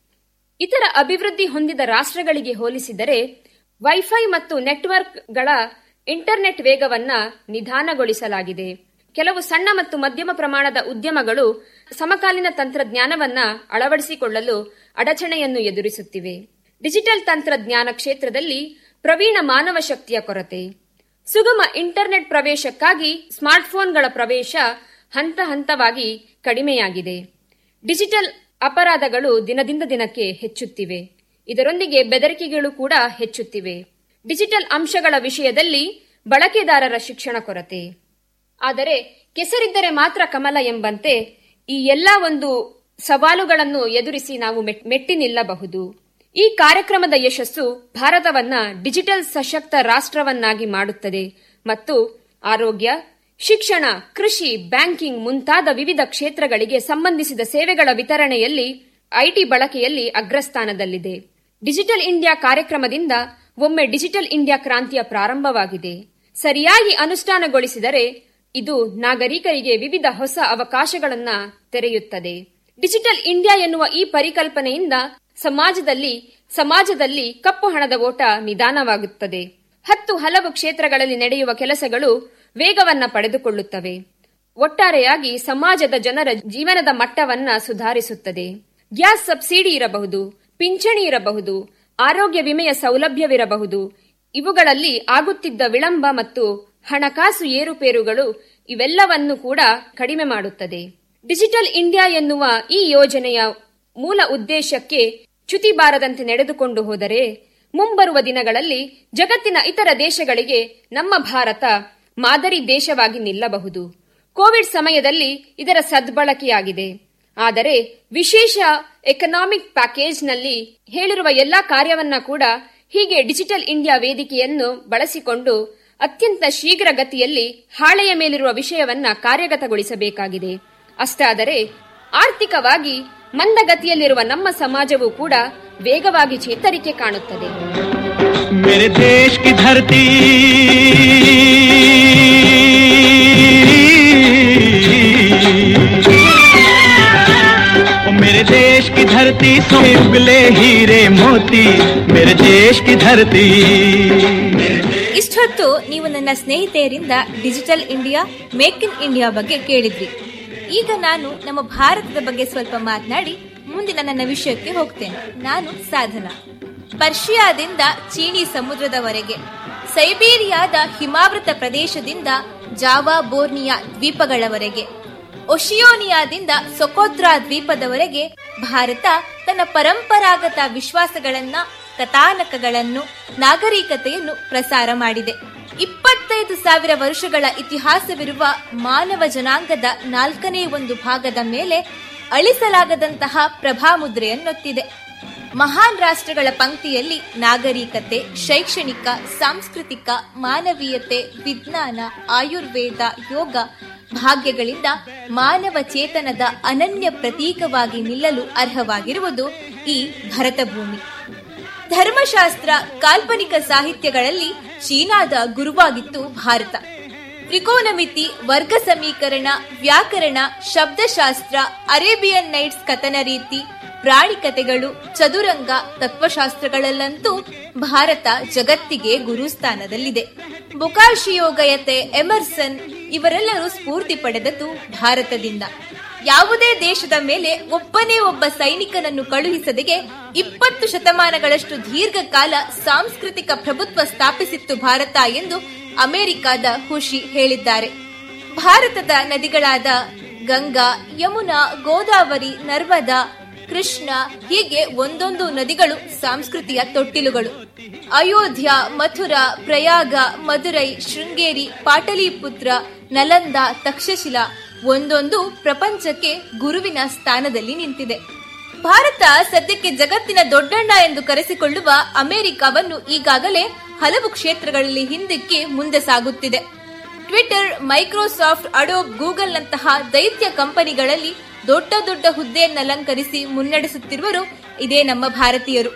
ಇತರ ಅಭಿವೃದ್ಧಿ ಹೊಂದಿದ ರಾಷ್ಟ್ರಗಳಿಗೆ ಹೋಲಿಸಿದರೆ ವೈಫೈ ಮತ್ತು ನೆಟ್ವರ್ಕ್ಗಳ ಇಂಟರ್ನೆಟ್ ವೇಗವನ್ನ ನಿಧಾನಗೊಳಿಸಲಾಗಿದೆ ಕೆಲವು ಸಣ್ಣ ಮತ್ತು ಮಧ್ಯಮ ಪ್ರಮಾಣದ ಉದ್ಯಮಗಳು ಸಮಕಾಲೀನ ತಂತ್ರಜ್ಞಾನವನ್ನ ಅಳವಡಿಸಿಕೊಳ್ಳಲು ಅಡಚಣೆಯನ್ನು ಎದುರಿಸುತ್ತಿವೆ ಡಿಜಿಟಲ್ ತಂತ್ರಜ್ಞಾನ ಕ್ಷೇತ್ರದಲ್ಲಿ ಪ್ರವೀಣ ಮಾನವ ಶಕ್ತಿಯ ಕೊರತೆ ಸುಗಮ ಇಂಟರ್ನೆಟ್ ಪ್ರವೇಶಕ್ಕಾಗಿ ಸ್ಮಾರ್ಟ್ಫೋನ್ಗಳ ಪ್ರವೇಶ ಹಂತ ಹಂತವಾಗಿ ಕಡಿಮೆಯಾಗಿದೆ ಡಿಜಿಟಲ್ ಅಪರಾಧಗಳು ದಿನದಿಂದ ದಿನಕ್ಕೆ ಹೆಚ್ಚುತ್ತಿವೆ ಇದರೊಂದಿಗೆ ಬೆದರಿಕೆಗಳು ಕೂಡ ಹೆಚ್ಚುತ್ತಿವೆ ಡಿಜಿಟಲ್ ಅಂಶಗಳ ವಿಷಯದಲ್ಲಿ ಬಳಕೆದಾರರ ಶಿಕ್ಷಣ ಕೊರತೆ ಆದರೆ ಕೆಸರಿದ್ದರೆ ಮಾತ್ರ ಕಮಲ ಎಂಬಂತೆ ಈ ಎಲ್ಲ ಒಂದು ಸವಾಲುಗಳನ್ನು ಎದುರಿಸಿ ನಾವು ಮೆಟ್ಟಿ ನಿಲ್ಲಬಹುದು ಈ ಕಾರ್ಯಕ್ರಮದ ಯಶಸ್ಸು ಭಾರತವನ್ನ ಡಿಜಿಟಲ್ ಸಶಕ್ತ ರಾಷ್ಟ್ರವನ್ನಾಗಿ ಮಾಡುತ್ತದೆ ಮತ್ತು ಆರೋಗ್ಯ ಶಿಕ್ಷಣ ಕೃಷಿ ಬ್ಯಾಂಕಿಂಗ್ ಮುಂತಾದ ವಿವಿಧ ಕ್ಷೇತ್ರಗಳಿಗೆ ಸಂಬಂಧಿಸಿದ ಸೇವೆಗಳ ವಿತರಣೆಯಲ್ಲಿ ಐಟಿ ಬಳಕೆಯಲ್ಲಿ ಅಗ್ರಸ್ಥಾನದಲ್ಲಿದೆ ಡಿಜಿಟಲ್ ಇಂಡಿಯಾ ಕಾರ್ಯಕ್ರಮದಿಂದ ಒಮ್ಮೆ ಡಿಜಿಟಲ್ ಇಂಡಿಯಾ ಕ್ರಾಂತಿಯ ಪ್ರಾರಂಭವಾಗಿದೆ ಸರಿಯಾಗಿ ಅನುಷ್ಠಾನಗೊಳಿಸಿದರೆ ಇದು ನಾಗರಿಕರಿಗೆ ವಿವಿಧ ಹೊಸ ಅವಕಾಶಗಳನ್ನ ತೆರೆಯುತ್ತದೆ ಡಿಜಿಟಲ್ ಇಂಡಿಯಾ ಎನ್ನುವ ಈ ಪರಿಕಲ್ಪನೆಯಿಂದ ಸಮಾಜದಲ್ಲಿ ಸಮಾಜದಲ್ಲಿ ಕಪ್ಪು ಹಣದ ಓಟ ನಿಧಾನವಾಗುತ್ತದೆ ಹತ್ತು ಹಲವು ಕ್ಷೇತ್ರಗಳಲ್ಲಿ ನಡೆಯುವ ಕೆಲಸಗಳು ವೇಗವನ್ನ ಪಡೆದುಕೊಳ್ಳುತ್ತವೆ ಒಟ್ಟಾರೆಯಾಗಿ ಸಮಾಜದ ಜನರ ಜೀವನದ ಮಟ್ಟವನ್ನ ಸುಧಾರಿಸುತ್ತದೆ ಗ್ಯಾಸ್ ಸಬ್ಸಿಡಿ ಇರಬಹುದು ಪಿಂಚಣಿ ಇರಬಹುದು ಆರೋಗ್ಯ ವಿಮೆಯ ಸೌಲಭ್ಯವಿರಬಹುದು ಇವುಗಳಲ್ಲಿ ಆಗುತ್ತಿದ್ದ ವಿಳಂಬ ಮತ್ತು ಹಣಕಾಸು ಏರುಪೇರುಗಳು ಇವೆಲ್ಲವನ್ನು ಕೂಡ ಕಡಿಮೆ ಮಾಡುತ್ತದೆ ಡಿಜಿಟಲ್ ಇಂಡಿಯಾ ಎನ್ನುವ ಈ ಯೋಜನೆಯ ಮೂಲ ಉದ್ದೇಶಕ್ಕೆ ಚ್ಯುತಿ ಬಾರದಂತೆ ನಡೆದುಕೊಂಡು ಹೋದರೆ ಮುಂಬರುವ ದಿನಗಳಲ್ಲಿ ಜಗತ್ತಿನ ಇತರ ದೇಶಗಳಿಗೆ ನಮ್ಮ ಭಾರತ ಮಾದರಿ ದೇಶವಾಗಿ ನಿಲ್ಲಬಹುದು ಕೋವಿಡ್ ಸಮಯದಲ್ಲಿ ಇದರ ಸದ್ಬಳಕೆಯಾಗಿದೆ ಆದರೆ ವಿಶೇಷ ಎಕನಾಮಿಕ್ ಪ್ಯಾಕೇಜ್ನಲ್ಲಿ ಹೇಳಿರುವ ಎಲ್ಲಾ ಕಾರ್ಯವನ್ನ ಕೂಡ ಹೀಗೆ ಡಿಜಿಟಲ್ ಇಂಡಿಯಾ ವೇದಿಕೆಯನ್ನು ಬಳಸಿಕೊಂಡು ಅತ್ಯಂತ ಶೀಘ್ರ ಗತಿಯಲ್ಲಿ ಹಾಳೆಯ ಮೇಲಿರುವ ವಿಷಯವನ್ನ ಕಾರ್ಯಗತಗೊಳಿಸಬೇಕಾಗಿದೆ ಅಷ್ಟಾದರೆ ಆರ್ಥಿಕವಾಗಿ ಮಂದಗತಿಯಲ್ಲಿರುವ ನಮ್ಮ ಸಮಾಜವೂ ಕೂಡ ವೇಗವಾಗಿ ಚೇತರಿಕೆ ಕಾಣುತ್ತದೆ मेरे देश की धरती ओ मेरे देश की धरती से उगले हीरे मोती मेरे देश की धरती ಇಷ್ಟೊತ್ತು ನೀವು ನನ್ನ ಸ್ನೇಹಿತೆಯರಿಂದ digital India make in India ಬಗ್ಗೆ ಕೇಳಿದ್ರಿ ಈಗ ನಾನು ನಮ್ಮ ಭಾರತದ ಬಗ್ಗೆ ಸ್ವಲ್ಪ ಮಾತನಾಡಿ ಮುಂದಿನ ನನ್ನ ವಿಷಯಕ್ಕೆ ಹೋಗ್ತೇನೆ ನಾನು ಸಾಧನಾ ಪರ್ಷಿಯಾದಿಂದ ಚೀನಿ ಸಮುದ್ರದವರೆಗೆ ಸೈಬೀರಿಯಾದ ಹಿಮಾವೃತ ಪ್ರದೇಶದಿಂದ ಜಾವಾ ಬೋರ್ನಿಯಾ ದ್ವೀಪಗಳವರೆಗೆ ಒಶಿಯೋನಿಯಾದಿಂದ ಸೊಕೋತ್ರಾ ದ್ವೀಪದವರೆಗೆ ಭಾರತ ತನ್ನ ಪರಂಪರಾಗತ ವಿಶ್ವಾಸಗಳನ್ನ ಕಥಾನಕಗಳನ್ನು ನಾಗರಿಕತೆಯನ್ನು ಪ್ರಸಾರ ಮಾಡಿದೆ ಇಪ್ಪತ್ತೈದು ಸಾವಿರ ವರ್ಷಗಳ ಇತಿಹಾಸವಿರುವ ಮಾನವ ಜನಾಂಗದ ನಾಲ್ಕನೇ ಒಂದು ಭಾಗದ ಮೇಲೆ ಅಳಿಸಲಾಗದಂತಹ ಪ್ರಭಾಮುದ್ರೆಯನ್ನೊತ್ತಿದೆ ಮಹಾನ್ ರಾಷ್ಟ್ರಗಳ ಪಂಕ್ತಿಯಲ್ಲಿ ನಾಗರಿಕತೆ ಶೈಕ್ಷಣಿಕ ಸಾಂಸ್ಕೃತಿಕ ಮಾನವೀಯತೆ ವಿಜ್ಞಾನ ಆಯುರ್ವೇದ ಯೋಗ ಭಾಗ್ಯಗಳಿಂದ ಮಾನವ ಚೇತನದ ಅನನ್ಯ ಪ್ರತೀಕವಾಗಿ ನಿಲ್ಲಲು ಅರ್ಹವಾಗಿರುವುದು ಈ ಭರತ ಭೂಮಿ ಧರ್ಮಶಾಸ್ತ್ರ ಕಾಲ್ಪನಿಕ ಸಾಹಿತ್ಯಗಳಲ್ಲಿ ಚೀನಾದ ಗುರುವಾಗಿತ್ತು ಭಾರತ ತ್ರಿಕೋನಮಿತಿ ವರ್ಗ ಸಮೀಕರಣ ವ್ಯಾಕರಣ ಶಬ್ದಶಾಸ್ತ್ರ ಅರೇಬಿಯನ್ ನೈಟ್ಸ್ ಕಥನ ರೀತಿ ಪ್ರಾಣಿ ಕಥೆಗಳು ಚದುರಂಗ ತತ್ವಶಾಸ್ತ್ರಗಳಲ್ಲಂತೂ ಭಾರತ ಜಗತ್ತಿಗೆ ಗುರುಸ್ಥಾನದಲ್ಲಿದೆ ಬೊಕಾಶಿಯೋ ಗಯತೆ ಎಮರ್ಸನ್ ಇವರೆಲ್ಲರೂ ಸ್ಫೂರ್ತಿ ಪಡೆದದ್ದು ಭಾರತದಿಂದ ಯಾವುದೇ ದೇಶದ ಮೇಲೆ ಒಬ್ಬನೇ ಒಬ್ಬ ಸೈನಿಕನನ್ನು ಕಳುಹಿಸದೆಗೆ ಇಪ್ಪತ್ತು ಶತಮಾನಗಳಷ್ಟು ದೀರ್ಘಕಾಲ ಸಾಂಸ್ಕೃತಿಕ ಪ್ರಭುತ್ವ ಸ್ಥಾಪಿಸಿತ್ತು ಭಾರತ ಎಂದು ಅಮೆರಿಕದ ಖುಷಿ ಹೇಳಿದ್ದಾರೆ ಭಾರತದ ನದಿಗಳಾದ ಗಂಗಾ ಯಮುನಾ ಗೋದಾವರಿ ನರ್ಮದಾ ಕೃಷ್ಣ ಹೀಗೆ ಒಂದೊಂದು ನದಿಗಳು ಸಂಸ್ಕೃತಿಯ ತೊಟ್ಟಿಲುಗಳು ಅಯೋಧ್ಯ ಮಥುರಾ ಪ್ರಯಾಗ ಮಧುರೈ ಶೃಂಗೇರಿ ಪಾಟಲಿಪುತ್ರ ನಲಂದ ತಕ್ಷಶಿಲಾ ಒಂದೊಂದು ಪ್ರಪಂಚಕ್ಕೆ ಗುರುವಿನ ಸ್ಥಾನದಲ್ಲಿ ನಿಂತಿದೆ ಭಾರತ ಸದ್ಯಕ್ಕೆ ಜಗತ್ತಿನ ದೊಡ್ಡಣ್ಣ ಎಂದು ಕರೆಸಿಕೊಳ್ಳುವ ಅಮೆರಿಕವನ್ನು ಈಗಾಗಲೇ ಹಲವು ಕ್ಷೇತ್ರಗಳಲ್ಲಿ ಹಿಂದಕ್ಕೆ ಮುಂದೆ ಸಾಗುತ್ತಿದೆ ಟ್ವಿಟರ್ ಮೈಕ್ರೋಸಾಫ್ಟ್ ಅಡೋಬ್ ಗೂಗಲ್ ನಂತಹ ದೈತ್ಯ ಕಂಪನಿಗಳಲ್ಲಿ ದೊಡ್ಡ ದೊಡ್ಡ ಹುದ್ದೆಯನ್ನಲಂಕರಿಸಿ ಮುನ್ನಡೆಸುತ್ತಿರುವರು ಇದೇ ನಮ್ಮ ಭಾರತೀಯರು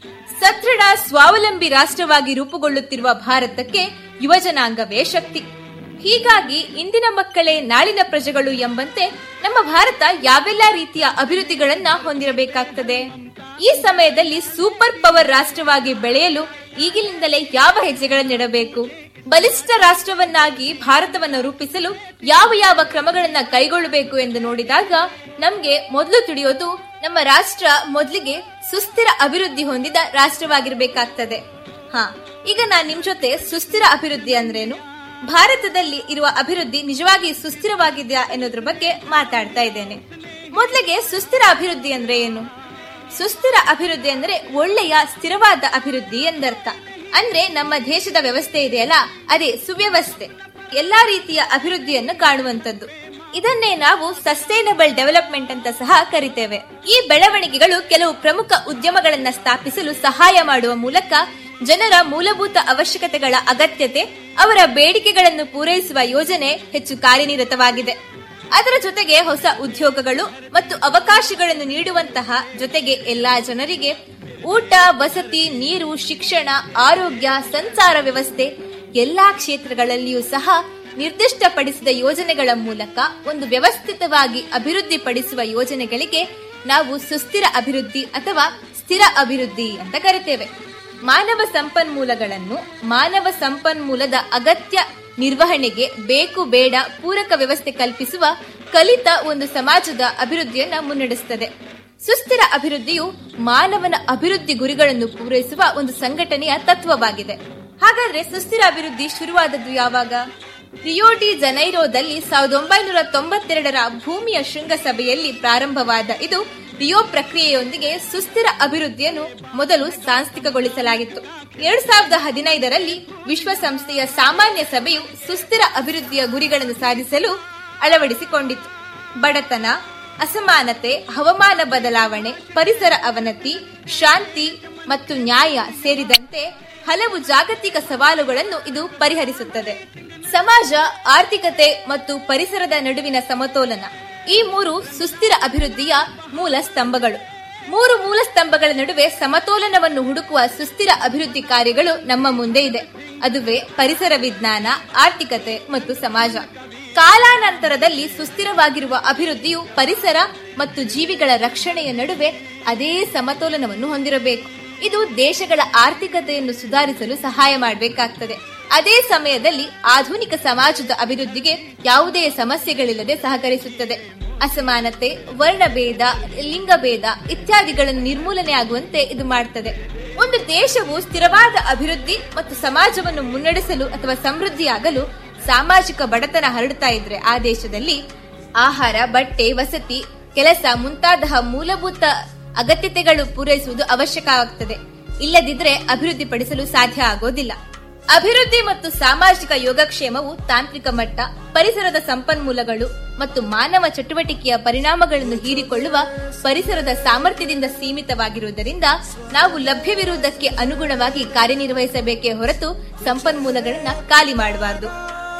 ಸದೃಢ ಸ್ವಾವಲಂಬಿ ರಾಷ್ಟ್ರವಾಗಿ ರೂಪುಗೊಳ್ಳುತ್ತಿರುವ ಭಾರತಕ್ಕೆ ಯುವಜನಾಂಗವೇ ಶಕ್ತಿ ಹೀಗಾಗಿ ಇಂದಿನ ಮಕ್ಕಳೇ ನಾಳಿನ ಪ್ರಜೆಗಳು ಎಂಬಂತೆ ನಮ್ಮ ಭಾರತ ಯಾವೆಲ್ಲ ರೀತಿಯ ಅಭಿವೃದ್ಧಿಗಳನ್ನ ಹೊಂದಿರಬೇಕಾಗ್ತದೆ ಈ ಸಮಯದಲ್ಲಿ ಸೂಪರ್ ಪವರ್ ರಾಷ್ಟ್ರವಾಗಿ ಬೆಳೆಯಲು ಈಗಿನಿಂದಲೇ ಯಾವ ಹೆಜ್ಜೆಗಳನ್ನಿಡಬೇಕು ಬಲಿಷ್ಠ ರಾಷ್ಟ್ರವನ್ನಾಗಿ ಭಾರತವನ್ನು ರೂಪಿಸಲು ಯಾವ ಯಾವ ಕ್ರಮಗಳನ್ನ ಕೈಗೊಳ್ಳಬೇಕು ಎಂದು ನೋಡಿದಾಗ ನಮ್ಗೆ ಮೊದಲು ತಿಳಿಯೋದು ನಮ್ಮ ರಾಷ್ಟ್ರ ಮೊದಲಿಗೆ ಸುಸ್ಥಿರ ಅಭಿವೃದ್ಧಿ ಹೊಂದಿದ ರಾಷ್ಟ್ರವಾಗಿರ್ಬೇಕಾಗ್ತದೆ ಹಾ ಈಗ ನಾನ್ ನಿಮ್ ಜೊತೆ ಸುಸ್ಥಿರ ಅಭಿವೃದ್ಧಿ ಅಂದ್ರೇನು ಭಾರತದಲ್ಲಿ ಇರುವ ಅಭಿವೃದ್ಧಿ ನಿಜವಾಗಿ ಸುಸ್ಥಿರವಾಗಿದೆಯಾ ಎನ್ನುವುದ್ರ ಬಗ್ಗೆ ಮಾತಾಡ್ತಾ ಇದ್ದೇನೆ ಮೊದಲಿಗೆ ಸುಸ್ಥಿರ ಅಭಿವೃದ್ಧಿ ಅಂದ್ರೆ ಏನು ಸುಸ್ಥಿರ ಅಭಿವೃದ್ಧಿ ಅಂದ್ರೆ ಒಳ್ಳೆಯ ಸ್ಥಿರವಾದ ಅಭಿವೃದ್ಧಿ ಎಂದರ್ಥ ಅಂದ್ರೆ ನಮ್ಮ ದೇಶದ ವ್ಯವಸ್ಥೆ ಇದೆಯಲ್ಲ ಅದೇ ಸುವ್ಯವಸ್ಥೆ ಎಲ್ಲಾ ರೀತಿಯ ಅಭಿವೃದ್ಧಿಯನ್ನು ಕಾಣುವಂತದ್ದು ಇದನ್ನೇ ನಾವು ಸಸ್ಟೈನಬಲ್ ಡೆವಲಪ್ಮೆಂಟ್ ಅಂತ ಸಹ ಕರಿತೇವೆ ಈ ಬೆಳವಣಿಗೆಗಳು ಕೆಲವು ಪ್ರಮುಖ ಉದ್ಯಮಗಳನ್ನ ಸ್ಥಾಪಿಸಲು ಸಹಾಯ ಮಾಡುವ ಮೂಲಕ ಜನರ ಮೂಲಭೂತ ಅವಶ್ಯಕತೆಗಳ ಅಗತ್ಯತೆ ಅವರ ಬೇಡಿಕೆಗಳನ್ನು ಪೂರೈಸುವ ಯೋಜನೆ ಹೆಚ್ಚು ಕಾರ್ಯನಿರತವಾಗಿದೆ ಅದರ ಜೊತೆಗೆ ಹೊಸ ಉದ್ಯೋಗಗಳು ಮತ್ತು ಅವಕಾಶಗಳನ್ನು ನೀಡುವಂತಹ ಜೊತೆಗೆ ಎಲ್ಲಾ ಜನರಿಗೆ ಊಟ ವಸತಿ ನೀರು ಶಿಕ್ಷಣ ಆರೋಗ್ಯ ಸಂಚಾರ ವ್ಯವಸ್ಥೆ ಎಲ್ಲಾ ಕ್ಷೇತ್ರಗಳಲ್ಲಿಯೂ ಸಹ ನಿರ್ದಿಷ್ಟಪಡಿಸಿದ ಯೋಜನೆಗಳ ಮೂಲಕ ಒಂದು ವ್ಯವಸ್ಥಿತವಾಗಿ ಅಭಿವೃದ್ಧಿಪಡಿಸುವ ಯೋಜನೆಗಳಿಗೆ ನಾವು ಸುಸ್ಥಿರ ಅಭಿವೃದ್ಧಿ ಅಥವಾ ಸ್ಥಿರ ಅಭಿವೃದ್ಧಿ ಅಂತ ಕರಿತೇವೆ ಮಾನವ ಸಂಪನ್ಮೂಲಗಳನ್ನು ಮಾನವ ಸಂಪನ್ಮೂಲದ ಅಗತ್ಯ ನಿರ್ವಹಣೆಗೆ ಬೇಕು ಬೇಡ ಪೂರಕ ವ್ಯವಸ್ಥೆ ಕಲ್ಪಿಸುವ ಕಲಿತ ಒಂದು ಸಮಾಜದ ಅಭಿವೃದ್ಧಿಯನ್ನ ಮುನ್ನಡೆಸುತ್ತದೆ ಸುಸ್ಥಿರ ಅಭಿವೃದ್ಧಿಯು ಮಾನವನ ಅಭಿವೃದ್ಧಿ ಗುರಿಗಳನ್ನು ಪೂರೈಸುವ ಒಂದು ಸಂಘಟನೆಯ ತತ್ವವಾಗಿದೆ ಹಾಗಾದ್ರೆ ಸುಸ್ಥಿರ ಅಭಿವೃದ್ಧಿ ಶುರುವಾದದ್ದು ಯಾವಾಗ ರಿಯೋ ಡಿ ಜನೈರೋದಲ್ಲಿ ಸಾವಿರದ ಒಂಬೈನೂರ ತೊಂಬತ್ತೆರಡರ ಭೂಮಿಯ ಶೃಂಗಸಭೆಯಲ್ಲಿ ಪ್ರಾರಂಭವಾದ ಇದು ರಿಯೋ ಪ್ರಕ್ರಿಯೆಯೊಂದಿಗೆ ಸುಸ್ಥಿರ ಅಭಿವೃದ್ಧಿಯನ್ನು ಮೊದಲು ಸಾಂಸ್ಥಿಕಗೊಳಿಸಲಾಗಿತ್ತು ಎರಡ್ ಸಾವಿರದ ಹದಿನೈದರಲ್ಲಿ ವಿಶ್ವಸಂಸ್ಥೆಯ ಸಾಮಾನ್ಯ ಸಭೆಯು ಸುಸ್ಥಿರ ಅಭಿವೃದ್ಧಿಯ ಗುರಿಗಳನ್ನು ಸಾಧಿಸಲು ಅಳವಡಿಸಿಕೊಂಡಿತು ಬಡತನ ಅಸಮಾನತೆ ಹವಾಮಾನ ಬದಲಾವಣೆ ಪರಿಸರ ಅವನತಿ ಶಾಂತಿ ಮತ್ತು ನ್ಯಾಯ ಸೇರಿದಂತೆ ಹಲವು ಜಾಗತಿಕ ಸವಾಲುಗಳನ್ನು ಇದು ಪರಿಹರಿಸುತ್ತದೆ ಸಮಾಜ ಆರ್ಥಿಕತೆ ಮತ್ತು ಪರಿಸರದ ನಡುವಿನ ಸಮತೋಲನ ಈ ಮೂರು ಸುಸ್ಥಿರ ಅಭಿವೃದ್ಧಿಯ ಮೂಲ ಸ್ತಂಭಗಳು ಮೂರು ಮೂಲ ಸ್ತಂಭಗಳ ನಡುವೆ ಸಮತೋಲನವನ್ನು ಹುಡುಕುವ ಸುಸ್ಥಿರ ಅಭಿವೃದ್ಧಿ ಕಾರ್ಯಗಳು ನಮ್ಮ ಮುಂದೆ ಇದೆ ಅದುವೇ ಪರಿಸರ ವಿಜ್ಞಾನ ಆರ್ಥಿಕತೆ ಮತ್ತು ಸಮಾಜ ಕಾಲಾನಂತರದಲ್ಲಿ ಸುಸ್ಥಿರವಾಗಿರುವ ಅಭಿವೃದ್ಧಿಯು ಪರಿಸರ ಮತ್ತು ಜೀವಿಗಳ ರಕ್ಷಣೆಯ ನಡುವೆ ಅದೇ ಸಮತೋಲನವನ್ನು ಹೊಂದಿರಬೇಕು ಇದು ದೇಶಗಳ ಆರ್ಥಿಕತೆಯನ್ನು ಸುಧಾರಿಸಲು ಸಹಾಯ ಮಾಡಬೇಕಾಗ್ತದೆ ಅದೇ ಸಮಯದಲ್ಲಿ ಆಧುನಿಕ ಸಮಾಜದ ಅಭಿವೃದ್ಧಿಗೆ ಯಾವುದೇ ಸಮಸ್ಯೆಗಳಿಲ್ಲದೆ ಸಹಕರಿಸುತ್ತದೆ ಅಸಮಾನತೆ ವರ್ಣಭೇದ ಲಿಂಗಭೇದ ಇತ್ಯಾದಿಗಳನ್ನು ನಿರ್ಮೂಲನೆ ಆಗುವಂತೆ ಇದು ಮಾಡುತ್ತದೆ ಒಂದು ದೇಶವು ಸ್ಥಿರವಾದ ಅಭಿವೃದ್ಧಿ ಮತ್ತು ಸಮಾಜವನ್ನು ಮುನ್ನಡೆಸಲು ಅಥವಾ ಸಮೃದ್ಧಿಯಾಗಲು ಸಾಮಾಜಿಕ ಬಡತನ ಹರಡುತ್ತಾ ಇದ್ರೆ ಆ ದೇಶದಲ್ಲಿ ಆಹಾರ ಬಟ್ಟೆ ವಸತಿ ಕೆಲಸ ಮುಂತಾದ ಮೂಲಭೂತ ಅಗತ್ಯತೆಗಳು ಪೂರೈಸುವುದು ಅವಶ್ಯಕವಾಗುತ್ತದೆ ಇಲ್ಲದಿದ್ರೆ ಅಭಿವೃದ್ಧಿ ಪಡಿಸಲು ಸಾಧ್ಯ ಆಗೋದಿಲ್ಲ ಅಭಿವೃದ್ಧಿ ಮತ್ತು ಸಾಮಾಜಿಕ ಯೋಗಕ್ಷೇಮವು ತಾಂತ್ರಿಕ ಮಟ್ಟ ಪರಿಸರದ ಸಂಪನ್ಮೂಲಗಳು ಮತ್ತು ಮಾನವ ಚಟುವಟಿಕೆಯ ಪರಿಣಾಮಗಳನ್ನು ಹೀರಿಕೊಳ್ಳುವ ಪರಿಸರದ ಸಾಮರ್ಥ್ಯದಿಂದ ಸೀಮಿತವಾಗಿರುವುದರಿಂದ ನಾವು ಲಭ್ಯವಿರುವುದಕ್ಕೆ ಅನುಗುಣವಾಗಿ ಕಾರ್ಯನಿರ್ವಹಿಸಬೇಕೇ ಹೊರತು ಸಂಪನ್ಮೂಲಗಳನ್ನ ಖಾಲಿ ಮಾಡಬಾರದು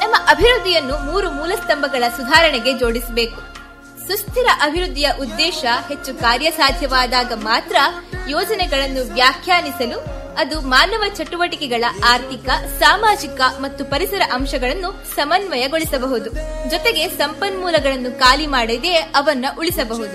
ನಮ್ಮ ಅಭಿವೃದ್ಧಿಯನ್ನು ಮೂರು ಮೂಲಸ್ತಂಭಗಳ ಸುಧಾರಣೆಗೆ ಜೋಡಿಸಬೇಕು ಸುಸ್ಥಿರ ಅಭಿವೃದ್ಧಿಯ ಉದ್ದೇಶ ಹೆಚ್ಚು ಕಾರ್ಯಸಾಧ್ಯವಾದಾಗ ಮಾತ್ರ ಯೋಜನೆಗಳನ್ನು ವ್ಯಾಖ್ಯಾನಿಸಲು ಅದು ಮಾನವ ಚಟುವಟಿಕೆಗಳ ಆರ್ಥಿಕ ಸಾಮಾಜಿಕ ಮತ್ತು ಪರಿಸರ ಅಂಶಗಳನ್ನು ಸಮನ್ವಯಗೊಳಿಸಬಹುದು ಜೊತೆಗೆ ಸಂಪನ್ಮೂಲಗಳನ್ನು ಖಾಲಿ ಮಾಡದೆ ಅವನ್ನ ಉಳಿಸಬಹುದು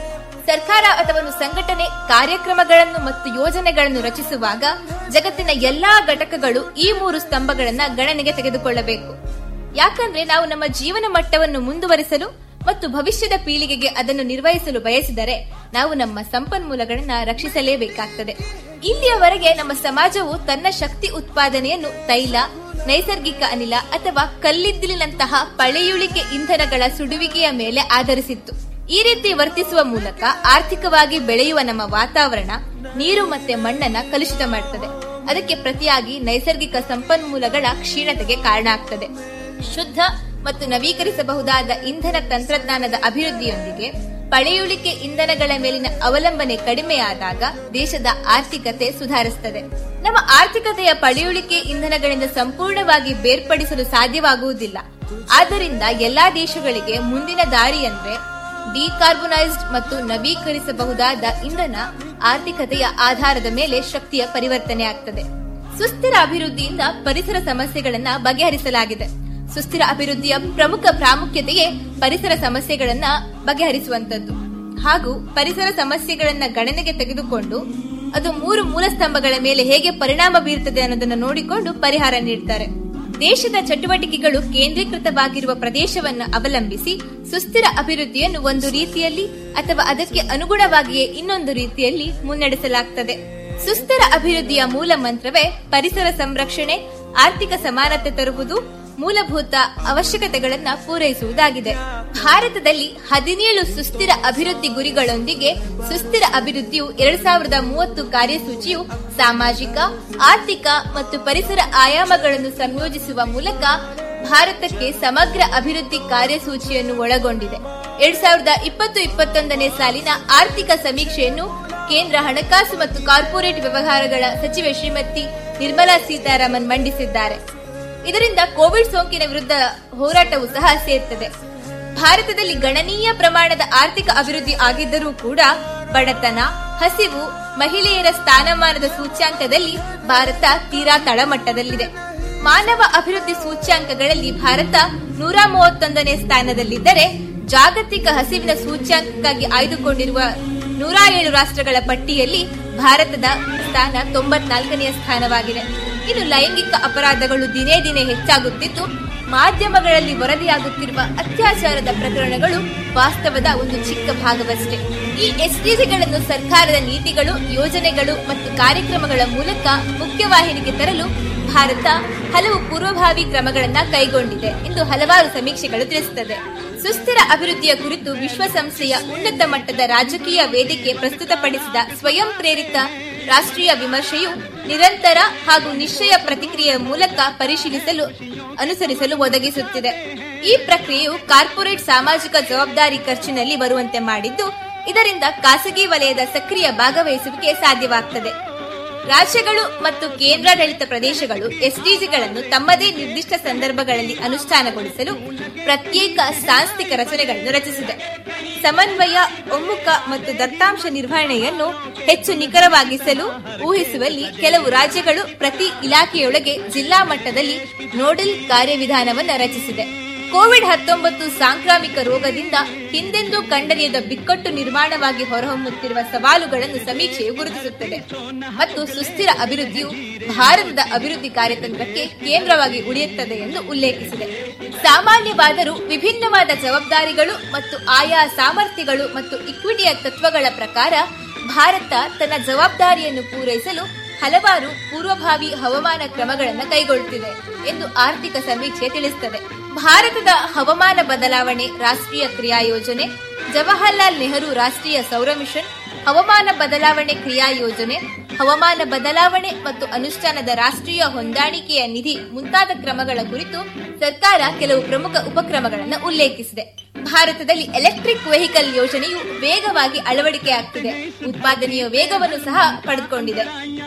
ಸರ್ಕಾರ ಅಥವಾ ಒಂದು ಸಂಘಟನೆ ಕಾರ್ಯಕ್ರಮಗಳನ್ನು ಮತ್ತು ಯೋಜನೆಗಳನ್ನು ರಚಿಸುವಾಗ ಜಗತ್ತಿನ ಎಲ್ಲಾ ಘಟಕಗಳು ಈ ಮೂರು ಸ್ತಂಭಗಳನ್ನ ಗಣನೆಗೆ ತೆಗೆದುಕೊಳ್ಳಬೇಕು ಯಾಕಂದ್ರೆ ನಾವು ನಮ್ಮ ಜೀವನ ಮಟ್ಟವನ್ನು ಮುಂದುವರಿಸಲು ಮತ್ತು ಭವಿಷ್ಯದ ಪೀಳಿಗೆಗೆ ಅದನ್ನು ನಿರ್ವಹಿಸಲು ಬಯಸಿದರೆ ನಾವು ನಮ್ಮ ಸಂಪನ್ಮೂಲಗಳನ್ನ ರಕ್ಷಿಸಲೇಬೇಕಾಗ್ತದೆ ಇಲ್ಲಿಯವರೆಗೆ ನಮ್ಮ ಸಮಾಜವು ತನ್ನ ಶಕ್ತಿ ಉತ್ಪಾದನೆಯನ್ನು ತೈಲ ನೈಸರ್ಗಿಕ ಅನಿಲ ಅಥವಾ ಕಲ್ಲಿದ್ದಿಲಿನಂತಹ ಪಳೆಯುಳಿಕೆ ಇಂಧನಗಳ ಸುಡುವಿಕೆಯ ಮೇಲೆ ಆಧರಿಸಿತ್ತು ಈ ರೀತಿ ವರ್ತಿಸುವ ಮೂಲಕ ಆರ್ಥಿಕವಾಗಿ ಬೆಳೆಯುವ ನಮ್ಮ ವಾತಾವರಣ ನೀರು ಮತ್ತೆ ಮಣ್ಣನ್ನ ಕಲುಷಿತ ಮಾಡುತ್ತದೆ ಅದಕ್ಕೆ ಪ್ರತಿಯಾಗಿ ನೈಸರ್ಗಿಕ ಸಂಪನ್ಮೂಲಗಳ ಕ್ಷೀಣತೆಗೆ ಕಾರಣ ಆಗ್ತದೆ ಶುದ್ಧ ಮತ್ತು ನವೀಕರಿಸಬಹುದಾದ ಇಂಧನ ತಂತ್ರಜ್ಞಾನದ ಅಭಿವೃದ್ಧಿಯೊಂದಿಗೆ ಪಳೆಯುಳಿಕೆ ಇಂಧನಗಳ ಮೇಲಿನ ಅವಲಂಬನೆ ಕಡಿಮೆಯಾದಾಗ ದೇಶದ ಆರ್ಥಿಕತೆ ಸುಧಾರಿಸುತ್ತದೆ ನಮ್ಮ ಆರ್ಥಿಕತೆಯ ಪಳೆಯುಳಿಕೆ ಇಂಧನಗಳಿಂದ ಸಂಪೂರ್ಣವಾಗಿ ಬೇರ್ಪಡಿಸಲು ಸಾಧ್ಯವಾಗುವುದಿಲ್ಲ ಆದ್ದರಿಂದ ಎಲ್ಲಾ ದೇಶಗಳಿಗೆ ಮುಂದಿನ ದಾರಿ ಅಂದ್ರೆ ಡಿಕಾರ್ಬೊನೈಸ್ಡ್ ಮತ್ತು ನವೀಕರಿಸಬಹುದಾದ ಇಂಧನ ಆರ್ಥಿಕತೆಯ ಆಧಾರದ ಮೇಲೆ ಶಕ್ತಿಯ ಪರಿವರ್ತನೆ ಆಗ್ತದೆ ಸುಸ್ಥಿರ ಅಭಿವೃದ್ಧಿಯಿಂದ ಪರಿಸರ ಸಮಸ್ಯೆಗಳನ್ನ ಬಗೆಹರಿಸಲಾಗಿದೆ ಸುಸ್ಥಿರ ಅಭಿವೃದ್ಧಿಯ ಪ್ರಮುಖ ಪ್ರಾಮುಖ್ಯತೆಯೇ ಪರಿಸರ ಸಮಸ್ಯೆಗಳನ್ನ ಬಗೆಹರಿಸುವಂತದ್ದು ಹಾಗೂ ಪರಿಸರ ಸಮಸ್ಯೆಗಳನ್ನ ಗಣನೆಗೆ ತೆಗೆದುಕೊಂಡು ಅದು ಮೂರು ಮೂಲಸ್ತಂಭಗಳ ಮೇಲೆ ಹೇಗೆ ಪರಿಣಾಮ ಬೀರುತ್ತದೆ ಅನ್ನೋದನ್ನ ನೋಡಿಕೊಂಡು ಪರಿಹಾರ ನೀಡ್ತಾರೆ ದೇಶದ ಚಟುವಟಿಕೆಗಳು ಕೇಂದ್ರೀಕೃತವಾಗಿರುವ ಪ್ರದೇಶವನ್ನು ಅವಲಂಬಿಸಿ ಸುಸ್ಥಿರ ಅಭಿವೃದ್ಧಿಯನ್ನು ಒಂದು ರೀತಿಯಲ್ಲಿ ಅಥವಾ ಅದಕ್ಕೆ ಅನುಗುಣವಾಗಿಯೇ ಇನ್ನೊಂದು ರೀತಿಯಲ್ಲಿ ಮುನ್ನಡೆಸಲಾಗುತ್ತದೆ ಸುಸ್ಥಿರ ಅಭಿವೃದ್ಧಿಯ ಮೂಲ ಮಂತ್ರವೇ ಪರಿಸರ ಸಂರಕ್ಷಣೆ ಆರ್ಥಿಕ ಸಮಾನತೆ ತರುವುದು ಮೂಲಭೂತ ಅವಶ್ಯಕತೆಗಳನ್ನ ಪೂರೈಸುವುದಾಗಿದೆ ಭಾರತದಲ್ಲಿ ಹದಿನೇಳು ಸುಸ್ಥಿರ ಅಭಿವೃದ್ಧಿ ಗುರಿಗಳೊಂದಿಗೆ ಸುಸ್ಥಿರ ಅಭಿವೃದ್ಧಿಯು ಎರಡ್ ಸಾವಿರದ ಮೂವತ್ತು ಕಾರ್ಯಸೂಚಿಯು ಸಾಮಾಜಿಕ ಆರ್ಥಿಕ ಮತ್ತು ಪರಿಸರ ಆಯಾಮಗಳನ್ನು ಸಂಯೋಜಿಸುವ ಮೂಲಕ ಭಾರತಕ್ಕೆ ಸಮಗ್ರ ಅಭಿವೃದ್ಧಿ ಕಾರ್ಯಸೂಚಿಯನ್ನು ಒಳಗೊಂಡಿದೆ ಎರಡ್ ಸಾವಿರದ ಇಪ್ಪತ್ತು ಇಪ್ಪತ್ತೊಂದನೇ ಸಾಲಿನ ಆರ್ಥಿಕ ಸಮೀಕ್ಷೆಯನ್ನು ಕೇಂದ್ರ ಹಣಕಾಸು ಮತ್ತು ಕಾರ್ಪೊರೇಟ್ ವ್ಯವಹಾರಗಳ ಸಚಿವೆ ಶ್ರೀಮತಿ ನಿರ್ಮಲಾ ಸೀತಾರಾಮನ್ ಮಂಡಿಸಿದ್ದಾರೆ ಇದರಿಂದ ಕೋವಿಡ್ ಸೋಂಕಿನ ವಿರುದ್ಧ ಹೋರಾಟವೂ ಸಹ ಸೇರ್ತದೆ ಭಾರತದಲ್ಲಿ ಗಣನೀಯ ಪ್ರಮಾಣದ ಆರ್ಥಿಕ ಅಭಿವೃದ್ಧಿ ಆಗಿದ್ದರೂ ಕೂಡ ಬಡತನ ಹಸಿವು ಮಹಿಳೆಯರ ಸ್ಥಾನಮಾನದ ಸೂಚ್ಯಾಂಕದಲ್ಲಿ ಭಾರತ ತೀರಾ ತಳಮಟ್ಟದಲ್ಲಿದೆ ಮಾನವ ಅಭಿವೃದ್ಧಿ ಸೂಚ್ಯಾಂಕಗಳಲ್ಲಿ ಭಾರತ ನೂರ ಮೂವತ್ತೊಂದನೇ ಸ್ಥಾನದಲ್ಲಿದ್ದರೆ ಜಾಗತಿಕ ಹಸಿವಿನ ಸೂಚ್ಯಾಂಕಕ್ಕಾಗಿ ಆಯ್ದುಕೊಂಡಿರುವ ನೂರ ಏಳು ರಾಷ್ಟ್ರಗಳ ಪಟ್ಟಿಯಲ್ಲಿ ಭಾರತದ ಸ್ಥಾನ ತೊಂಬತ್ನಾಲ್ಕನೆಯ ಸ್ಥಾನವಾಗಿದೆ ಇನ್ನು ಲೈಂಗಿಕ ಅಪರಾಧಗಳು ದಿನೇ ದಿನೇ ಹೆಚ್ಚಾಗುತ್ತಿದ್ದು ಮಾಧ್ಯಮಗಳಲ್ಲಿ ವರದಿಯಾಗುತ್ತಿರುವ ಅತ್ಯಾಚಾರದ ಪ್ರಕರಣಗಳು ವಾಸ್ತವದ ಒಂದು ಚಿಕ್ಕ ಭಾಗವಷ್ಟೇ ಈ ಎಸ್ಡಿಜಿಗಳನ್ನು ಸರ್ಕಾರದ ನೀತಿಗಳು ಯೋಜನೆಗಳು ಮತ್ತು ಕಾರ್ಯಕ್ರಮಗಳ ಮೂಲಕ ಮುಖ್ಯವಾಹಿನಿಗೆ ತರಲು ಭಾರತ ಹಲವು ಪೂರ್ವಭಾವಿ ಕ್ರಮಗಳನ್ನ ಕೈಗೊಂಡಿದೆ ಎಂದು ಹಲವಾರು ಸಮೀಕ್ಷೆಗಳು ತಿಳಿಸುತ್ತದೆ ಸುಸ್ಥಿರ ಅಭಿವೃದ್ಧಿಯ ಕುರಿತು ವಿಶ್ವಸಂಸ್ಥೆಯ ಉನ್ನತ ಮಟ್ಟದ ರಾಜಕೀಯ ವೇದಿಕೆ ಪ್ರಸ್ತುತಪಡಿಸಿದ ಸ್ವಯಂ ಪ್ರೇರಿತ ರಾಷ್ಟ್ರೀಯ ವಿಮರ್ಶೆಯು ನಿರಂತರ ಹಾಗೂ ನಿಶ್ಚಯ ಪ್ರತಿಕ್ರಿಯೆಯ ಮೂಲಕ ಪರಿಶೀಲಿಸಲು ಅನುಸರಿಸಲು ಒದಗಿಸುತ್ತಿದೆ ಈ ಪ್ರಕ್ರಿಯೆಯು ಕಾರ್ಪೊರೇಟ್ ಸಾಮಾಜಿಕ ಜವಾಬ್ದಾರಿ ಖರ್ಚಿನಲ್ಲಿ ಬರುವಂತೆ ಮಾಡಿದ್ದು ಇದರಿಂದ ಖಾಸಗಿ ವಲಯದ ಸಕ್ರಿಯ ಭಾಗವಹಿಸುವಿಕೆ ಸಾಧ್ಯವಾಗುತ್ತದೆ ರಾಜ್ಯಗಳು ಮತ್ತು ಕೇಂದ್ರಾಡಳಿತ ಪ್ರದೇಶಗಳು ಎಸ್ಡಿಜಿಗಳನ್ನು ತಮ್ಮದೇ ನಿರ್ದಿಷ್ಟ ಸಂದರ್ಭಗಳಲ್ಲಿ ಅನುಷ್ಠಾನಗೊಳಿಸಲು ಪ್ರತ್ಯೇಕ ಸಾಂಸ್ಥಿಕ ರಚನೆಗಳನ್ನು ರಚಿಸಿದೆ ಸಮನ್ವಯ ಒಮ್ಮುಖ ಮತ್ತು ದತ್ತಾಂಶ ನಿರ್ವಹಣೆಯನ್ನು ಹೆಚ್ಚು ನಿಖರವಾಗಿಸಲು ಊಹಿಸುವಲ್ಲಿ ಕೆಲವು ರಾಜ್ಯಗಳು ಪ್ರತಿ ಇಲಾಖೆಯೊಳಗೆ ಜಿಲ್ಲಾ ಮಟ್ಟದಲ್ಲಿ ನೋಡಲ್ ಕಾರ್ಯವಿಧಾನವನ್ನು ರಚಿಸಿದೆ ಕೋವಿಡ್ ಹತ್ತೊಂಬತ್ತು ಸಾಂಕ್ರಾಮಿಕ ರೋಗದಿಂದ ಹಿಂದೆಂದೂ ಕಂಡರಿಯದ ಬಿಕ್ಕಟ್ಟು ನಿರ್ಮಾಣವಾಗಿ ಹೊರಹೊಮ್ಮುತ್ತಿರುವ ಸವಾಲುಗಳನ್ನು ಸಮೀಕ್ಷೆಯು ಗುರುತಿಸುತ್ತದೆ ಮತ್ತು ಸುಸ್ಥಿರ ಅಭಿವೃದ್ಧಿಯು ಭಾರತದ ಅಭಿವೃದ್ಧಿ ಕಾರ್ಯತಂತ್ರಕ್ಕೆ ಕೇಂದ್ರವಾಗಿ ಉಳಿಯುತ್ತದೆ ಎಂದು ಉಲ್ಲೇಖಿಸಿದೆ ಸಾಮಾನ್ಯವಾದರೂ ವಿಭಿನ್ನವಾದ ಜವಾಬ್ದಾರಿಗಳು ಮತ್ತು ಆಯಾ ಸಾಮರ್ಥ್ಯಗಳು ಮತ್ತು ಇಕ್ವಿಟಿಯ ತತ್ವಗಳ ಪ್ರಕಾರ ಭಾರತ ತನ್ನ ಜವಾಬ್ದಾರಿಯನ್ನು ಪೂರೈಸಲು ಹಲವಾರು ಪೂರ್ವಭಾವಿ ಹವಾಮಾನ ಕ್ರಮಗಳನ್ನು ಕೈಗೊಳ್ಳುತ್ತಿದೆ ಎಂದು ಆರ್ಥಿಕ ಸಮೀಕ್ಷೆ ತಿಳಿಸುತ್ತದೆ ಭಾರತದ ಹವಾಮಾನ ಬದಲಾವಣೆ ರಾಷ್ಟ್ರೀಯ ಕ್ರಿಯಾ ಯೋಜನೆ ಜವಾಹರ್ಲಾಲ್ ನೆಹರು ರಾಷ್ಟ್ರೀಯ ಸೌರ ಮಿಷನ್ ಹವಾಮಾನ ಬದಲಾವಣೆ ಕ್ರಿಯಾ ಯೋಜನೆ ಹವಾಮಾನ ಬದಲಾವಣೆ ಮತ್ತು ಅನುಷ್ಠಾನದ ರಾಷ್ಟ್ರೀಯ ಹೊಂದಾಣಿಕೆಯ ನಿಧಿ ಮುಂತಾದ ಕ್ರಮಗಳ ಕುರಿತು ಸರ್ಕಾರ ಕೆಲವು ಪ್ರಮುಖ ಉಪಕ್ರಮಗಳನ್ನು ಉಲ್ಲೇಖಿಸಿದೆ ಭಾರತದಲ್ಲಿ ಎಲೆಕ್ಟ್ರಿಕ್ ವೆಹಿಕಲ್ ಯೋಜನೆಯು ವೇಗವಾಗಿ ಅಳವಡಿಕೆಯಾಗ್ತಿದೆ ಉತ್ಪಾದನೆಯ ವೇಗವನ್ನು ಸಹ ಪಡೆದುಕೊಂಡಿದೆ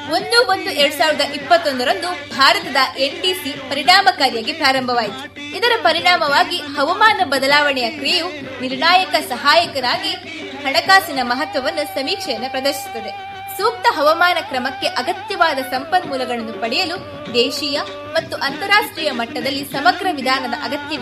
ಒಂದು ಒಂದು ಎರಡ್ ಸಾವಿರದ ಇಪ್ಪತ್ತೊಂದರಂದು ಭಾರತದ ಎನ್ಡಿಸಿ ಪರಿಣಾಮಕಾರಿಯಾಗಿ ಪ್ರಾರಂಭವಾಯಿತು ಇದರ ಪರಿಣಾಮವಾಗಿ ಹವಾಮಾನ ಬದಲಾವಣೆಯ ಕ್ರಿಯೆಯು ನಿರ್ಣಾಯಕ ಸಹಾಯಕರಾಗಿ ಹಣಕಾಸಿನ ಮಹತ್ವವನ್ನು ಸಮೀಕ್ಷೆಯನ್ನು ಪ್ರದರ್ಶಿಸುತ್ತದೆ ಸೂಕ್ತ ಹವಾಮಾನ ಕ್ರಮಕ್ಕೆ ಅಗತ್ಯವಾದ ಸಂಪನ್ಮೂಲಗಳನ್ನು ಪಡೆಯಲು ದೇಶೀಯ ಮತ್ತು ಅಂತಾರಾಷ್ಟ್ರೀಯ ಮಟ್ಟದಲ್ಲಿ ಸಮಗ್ರ ವಿಧಾನದ ಅಗತ್ಯವಿದೆ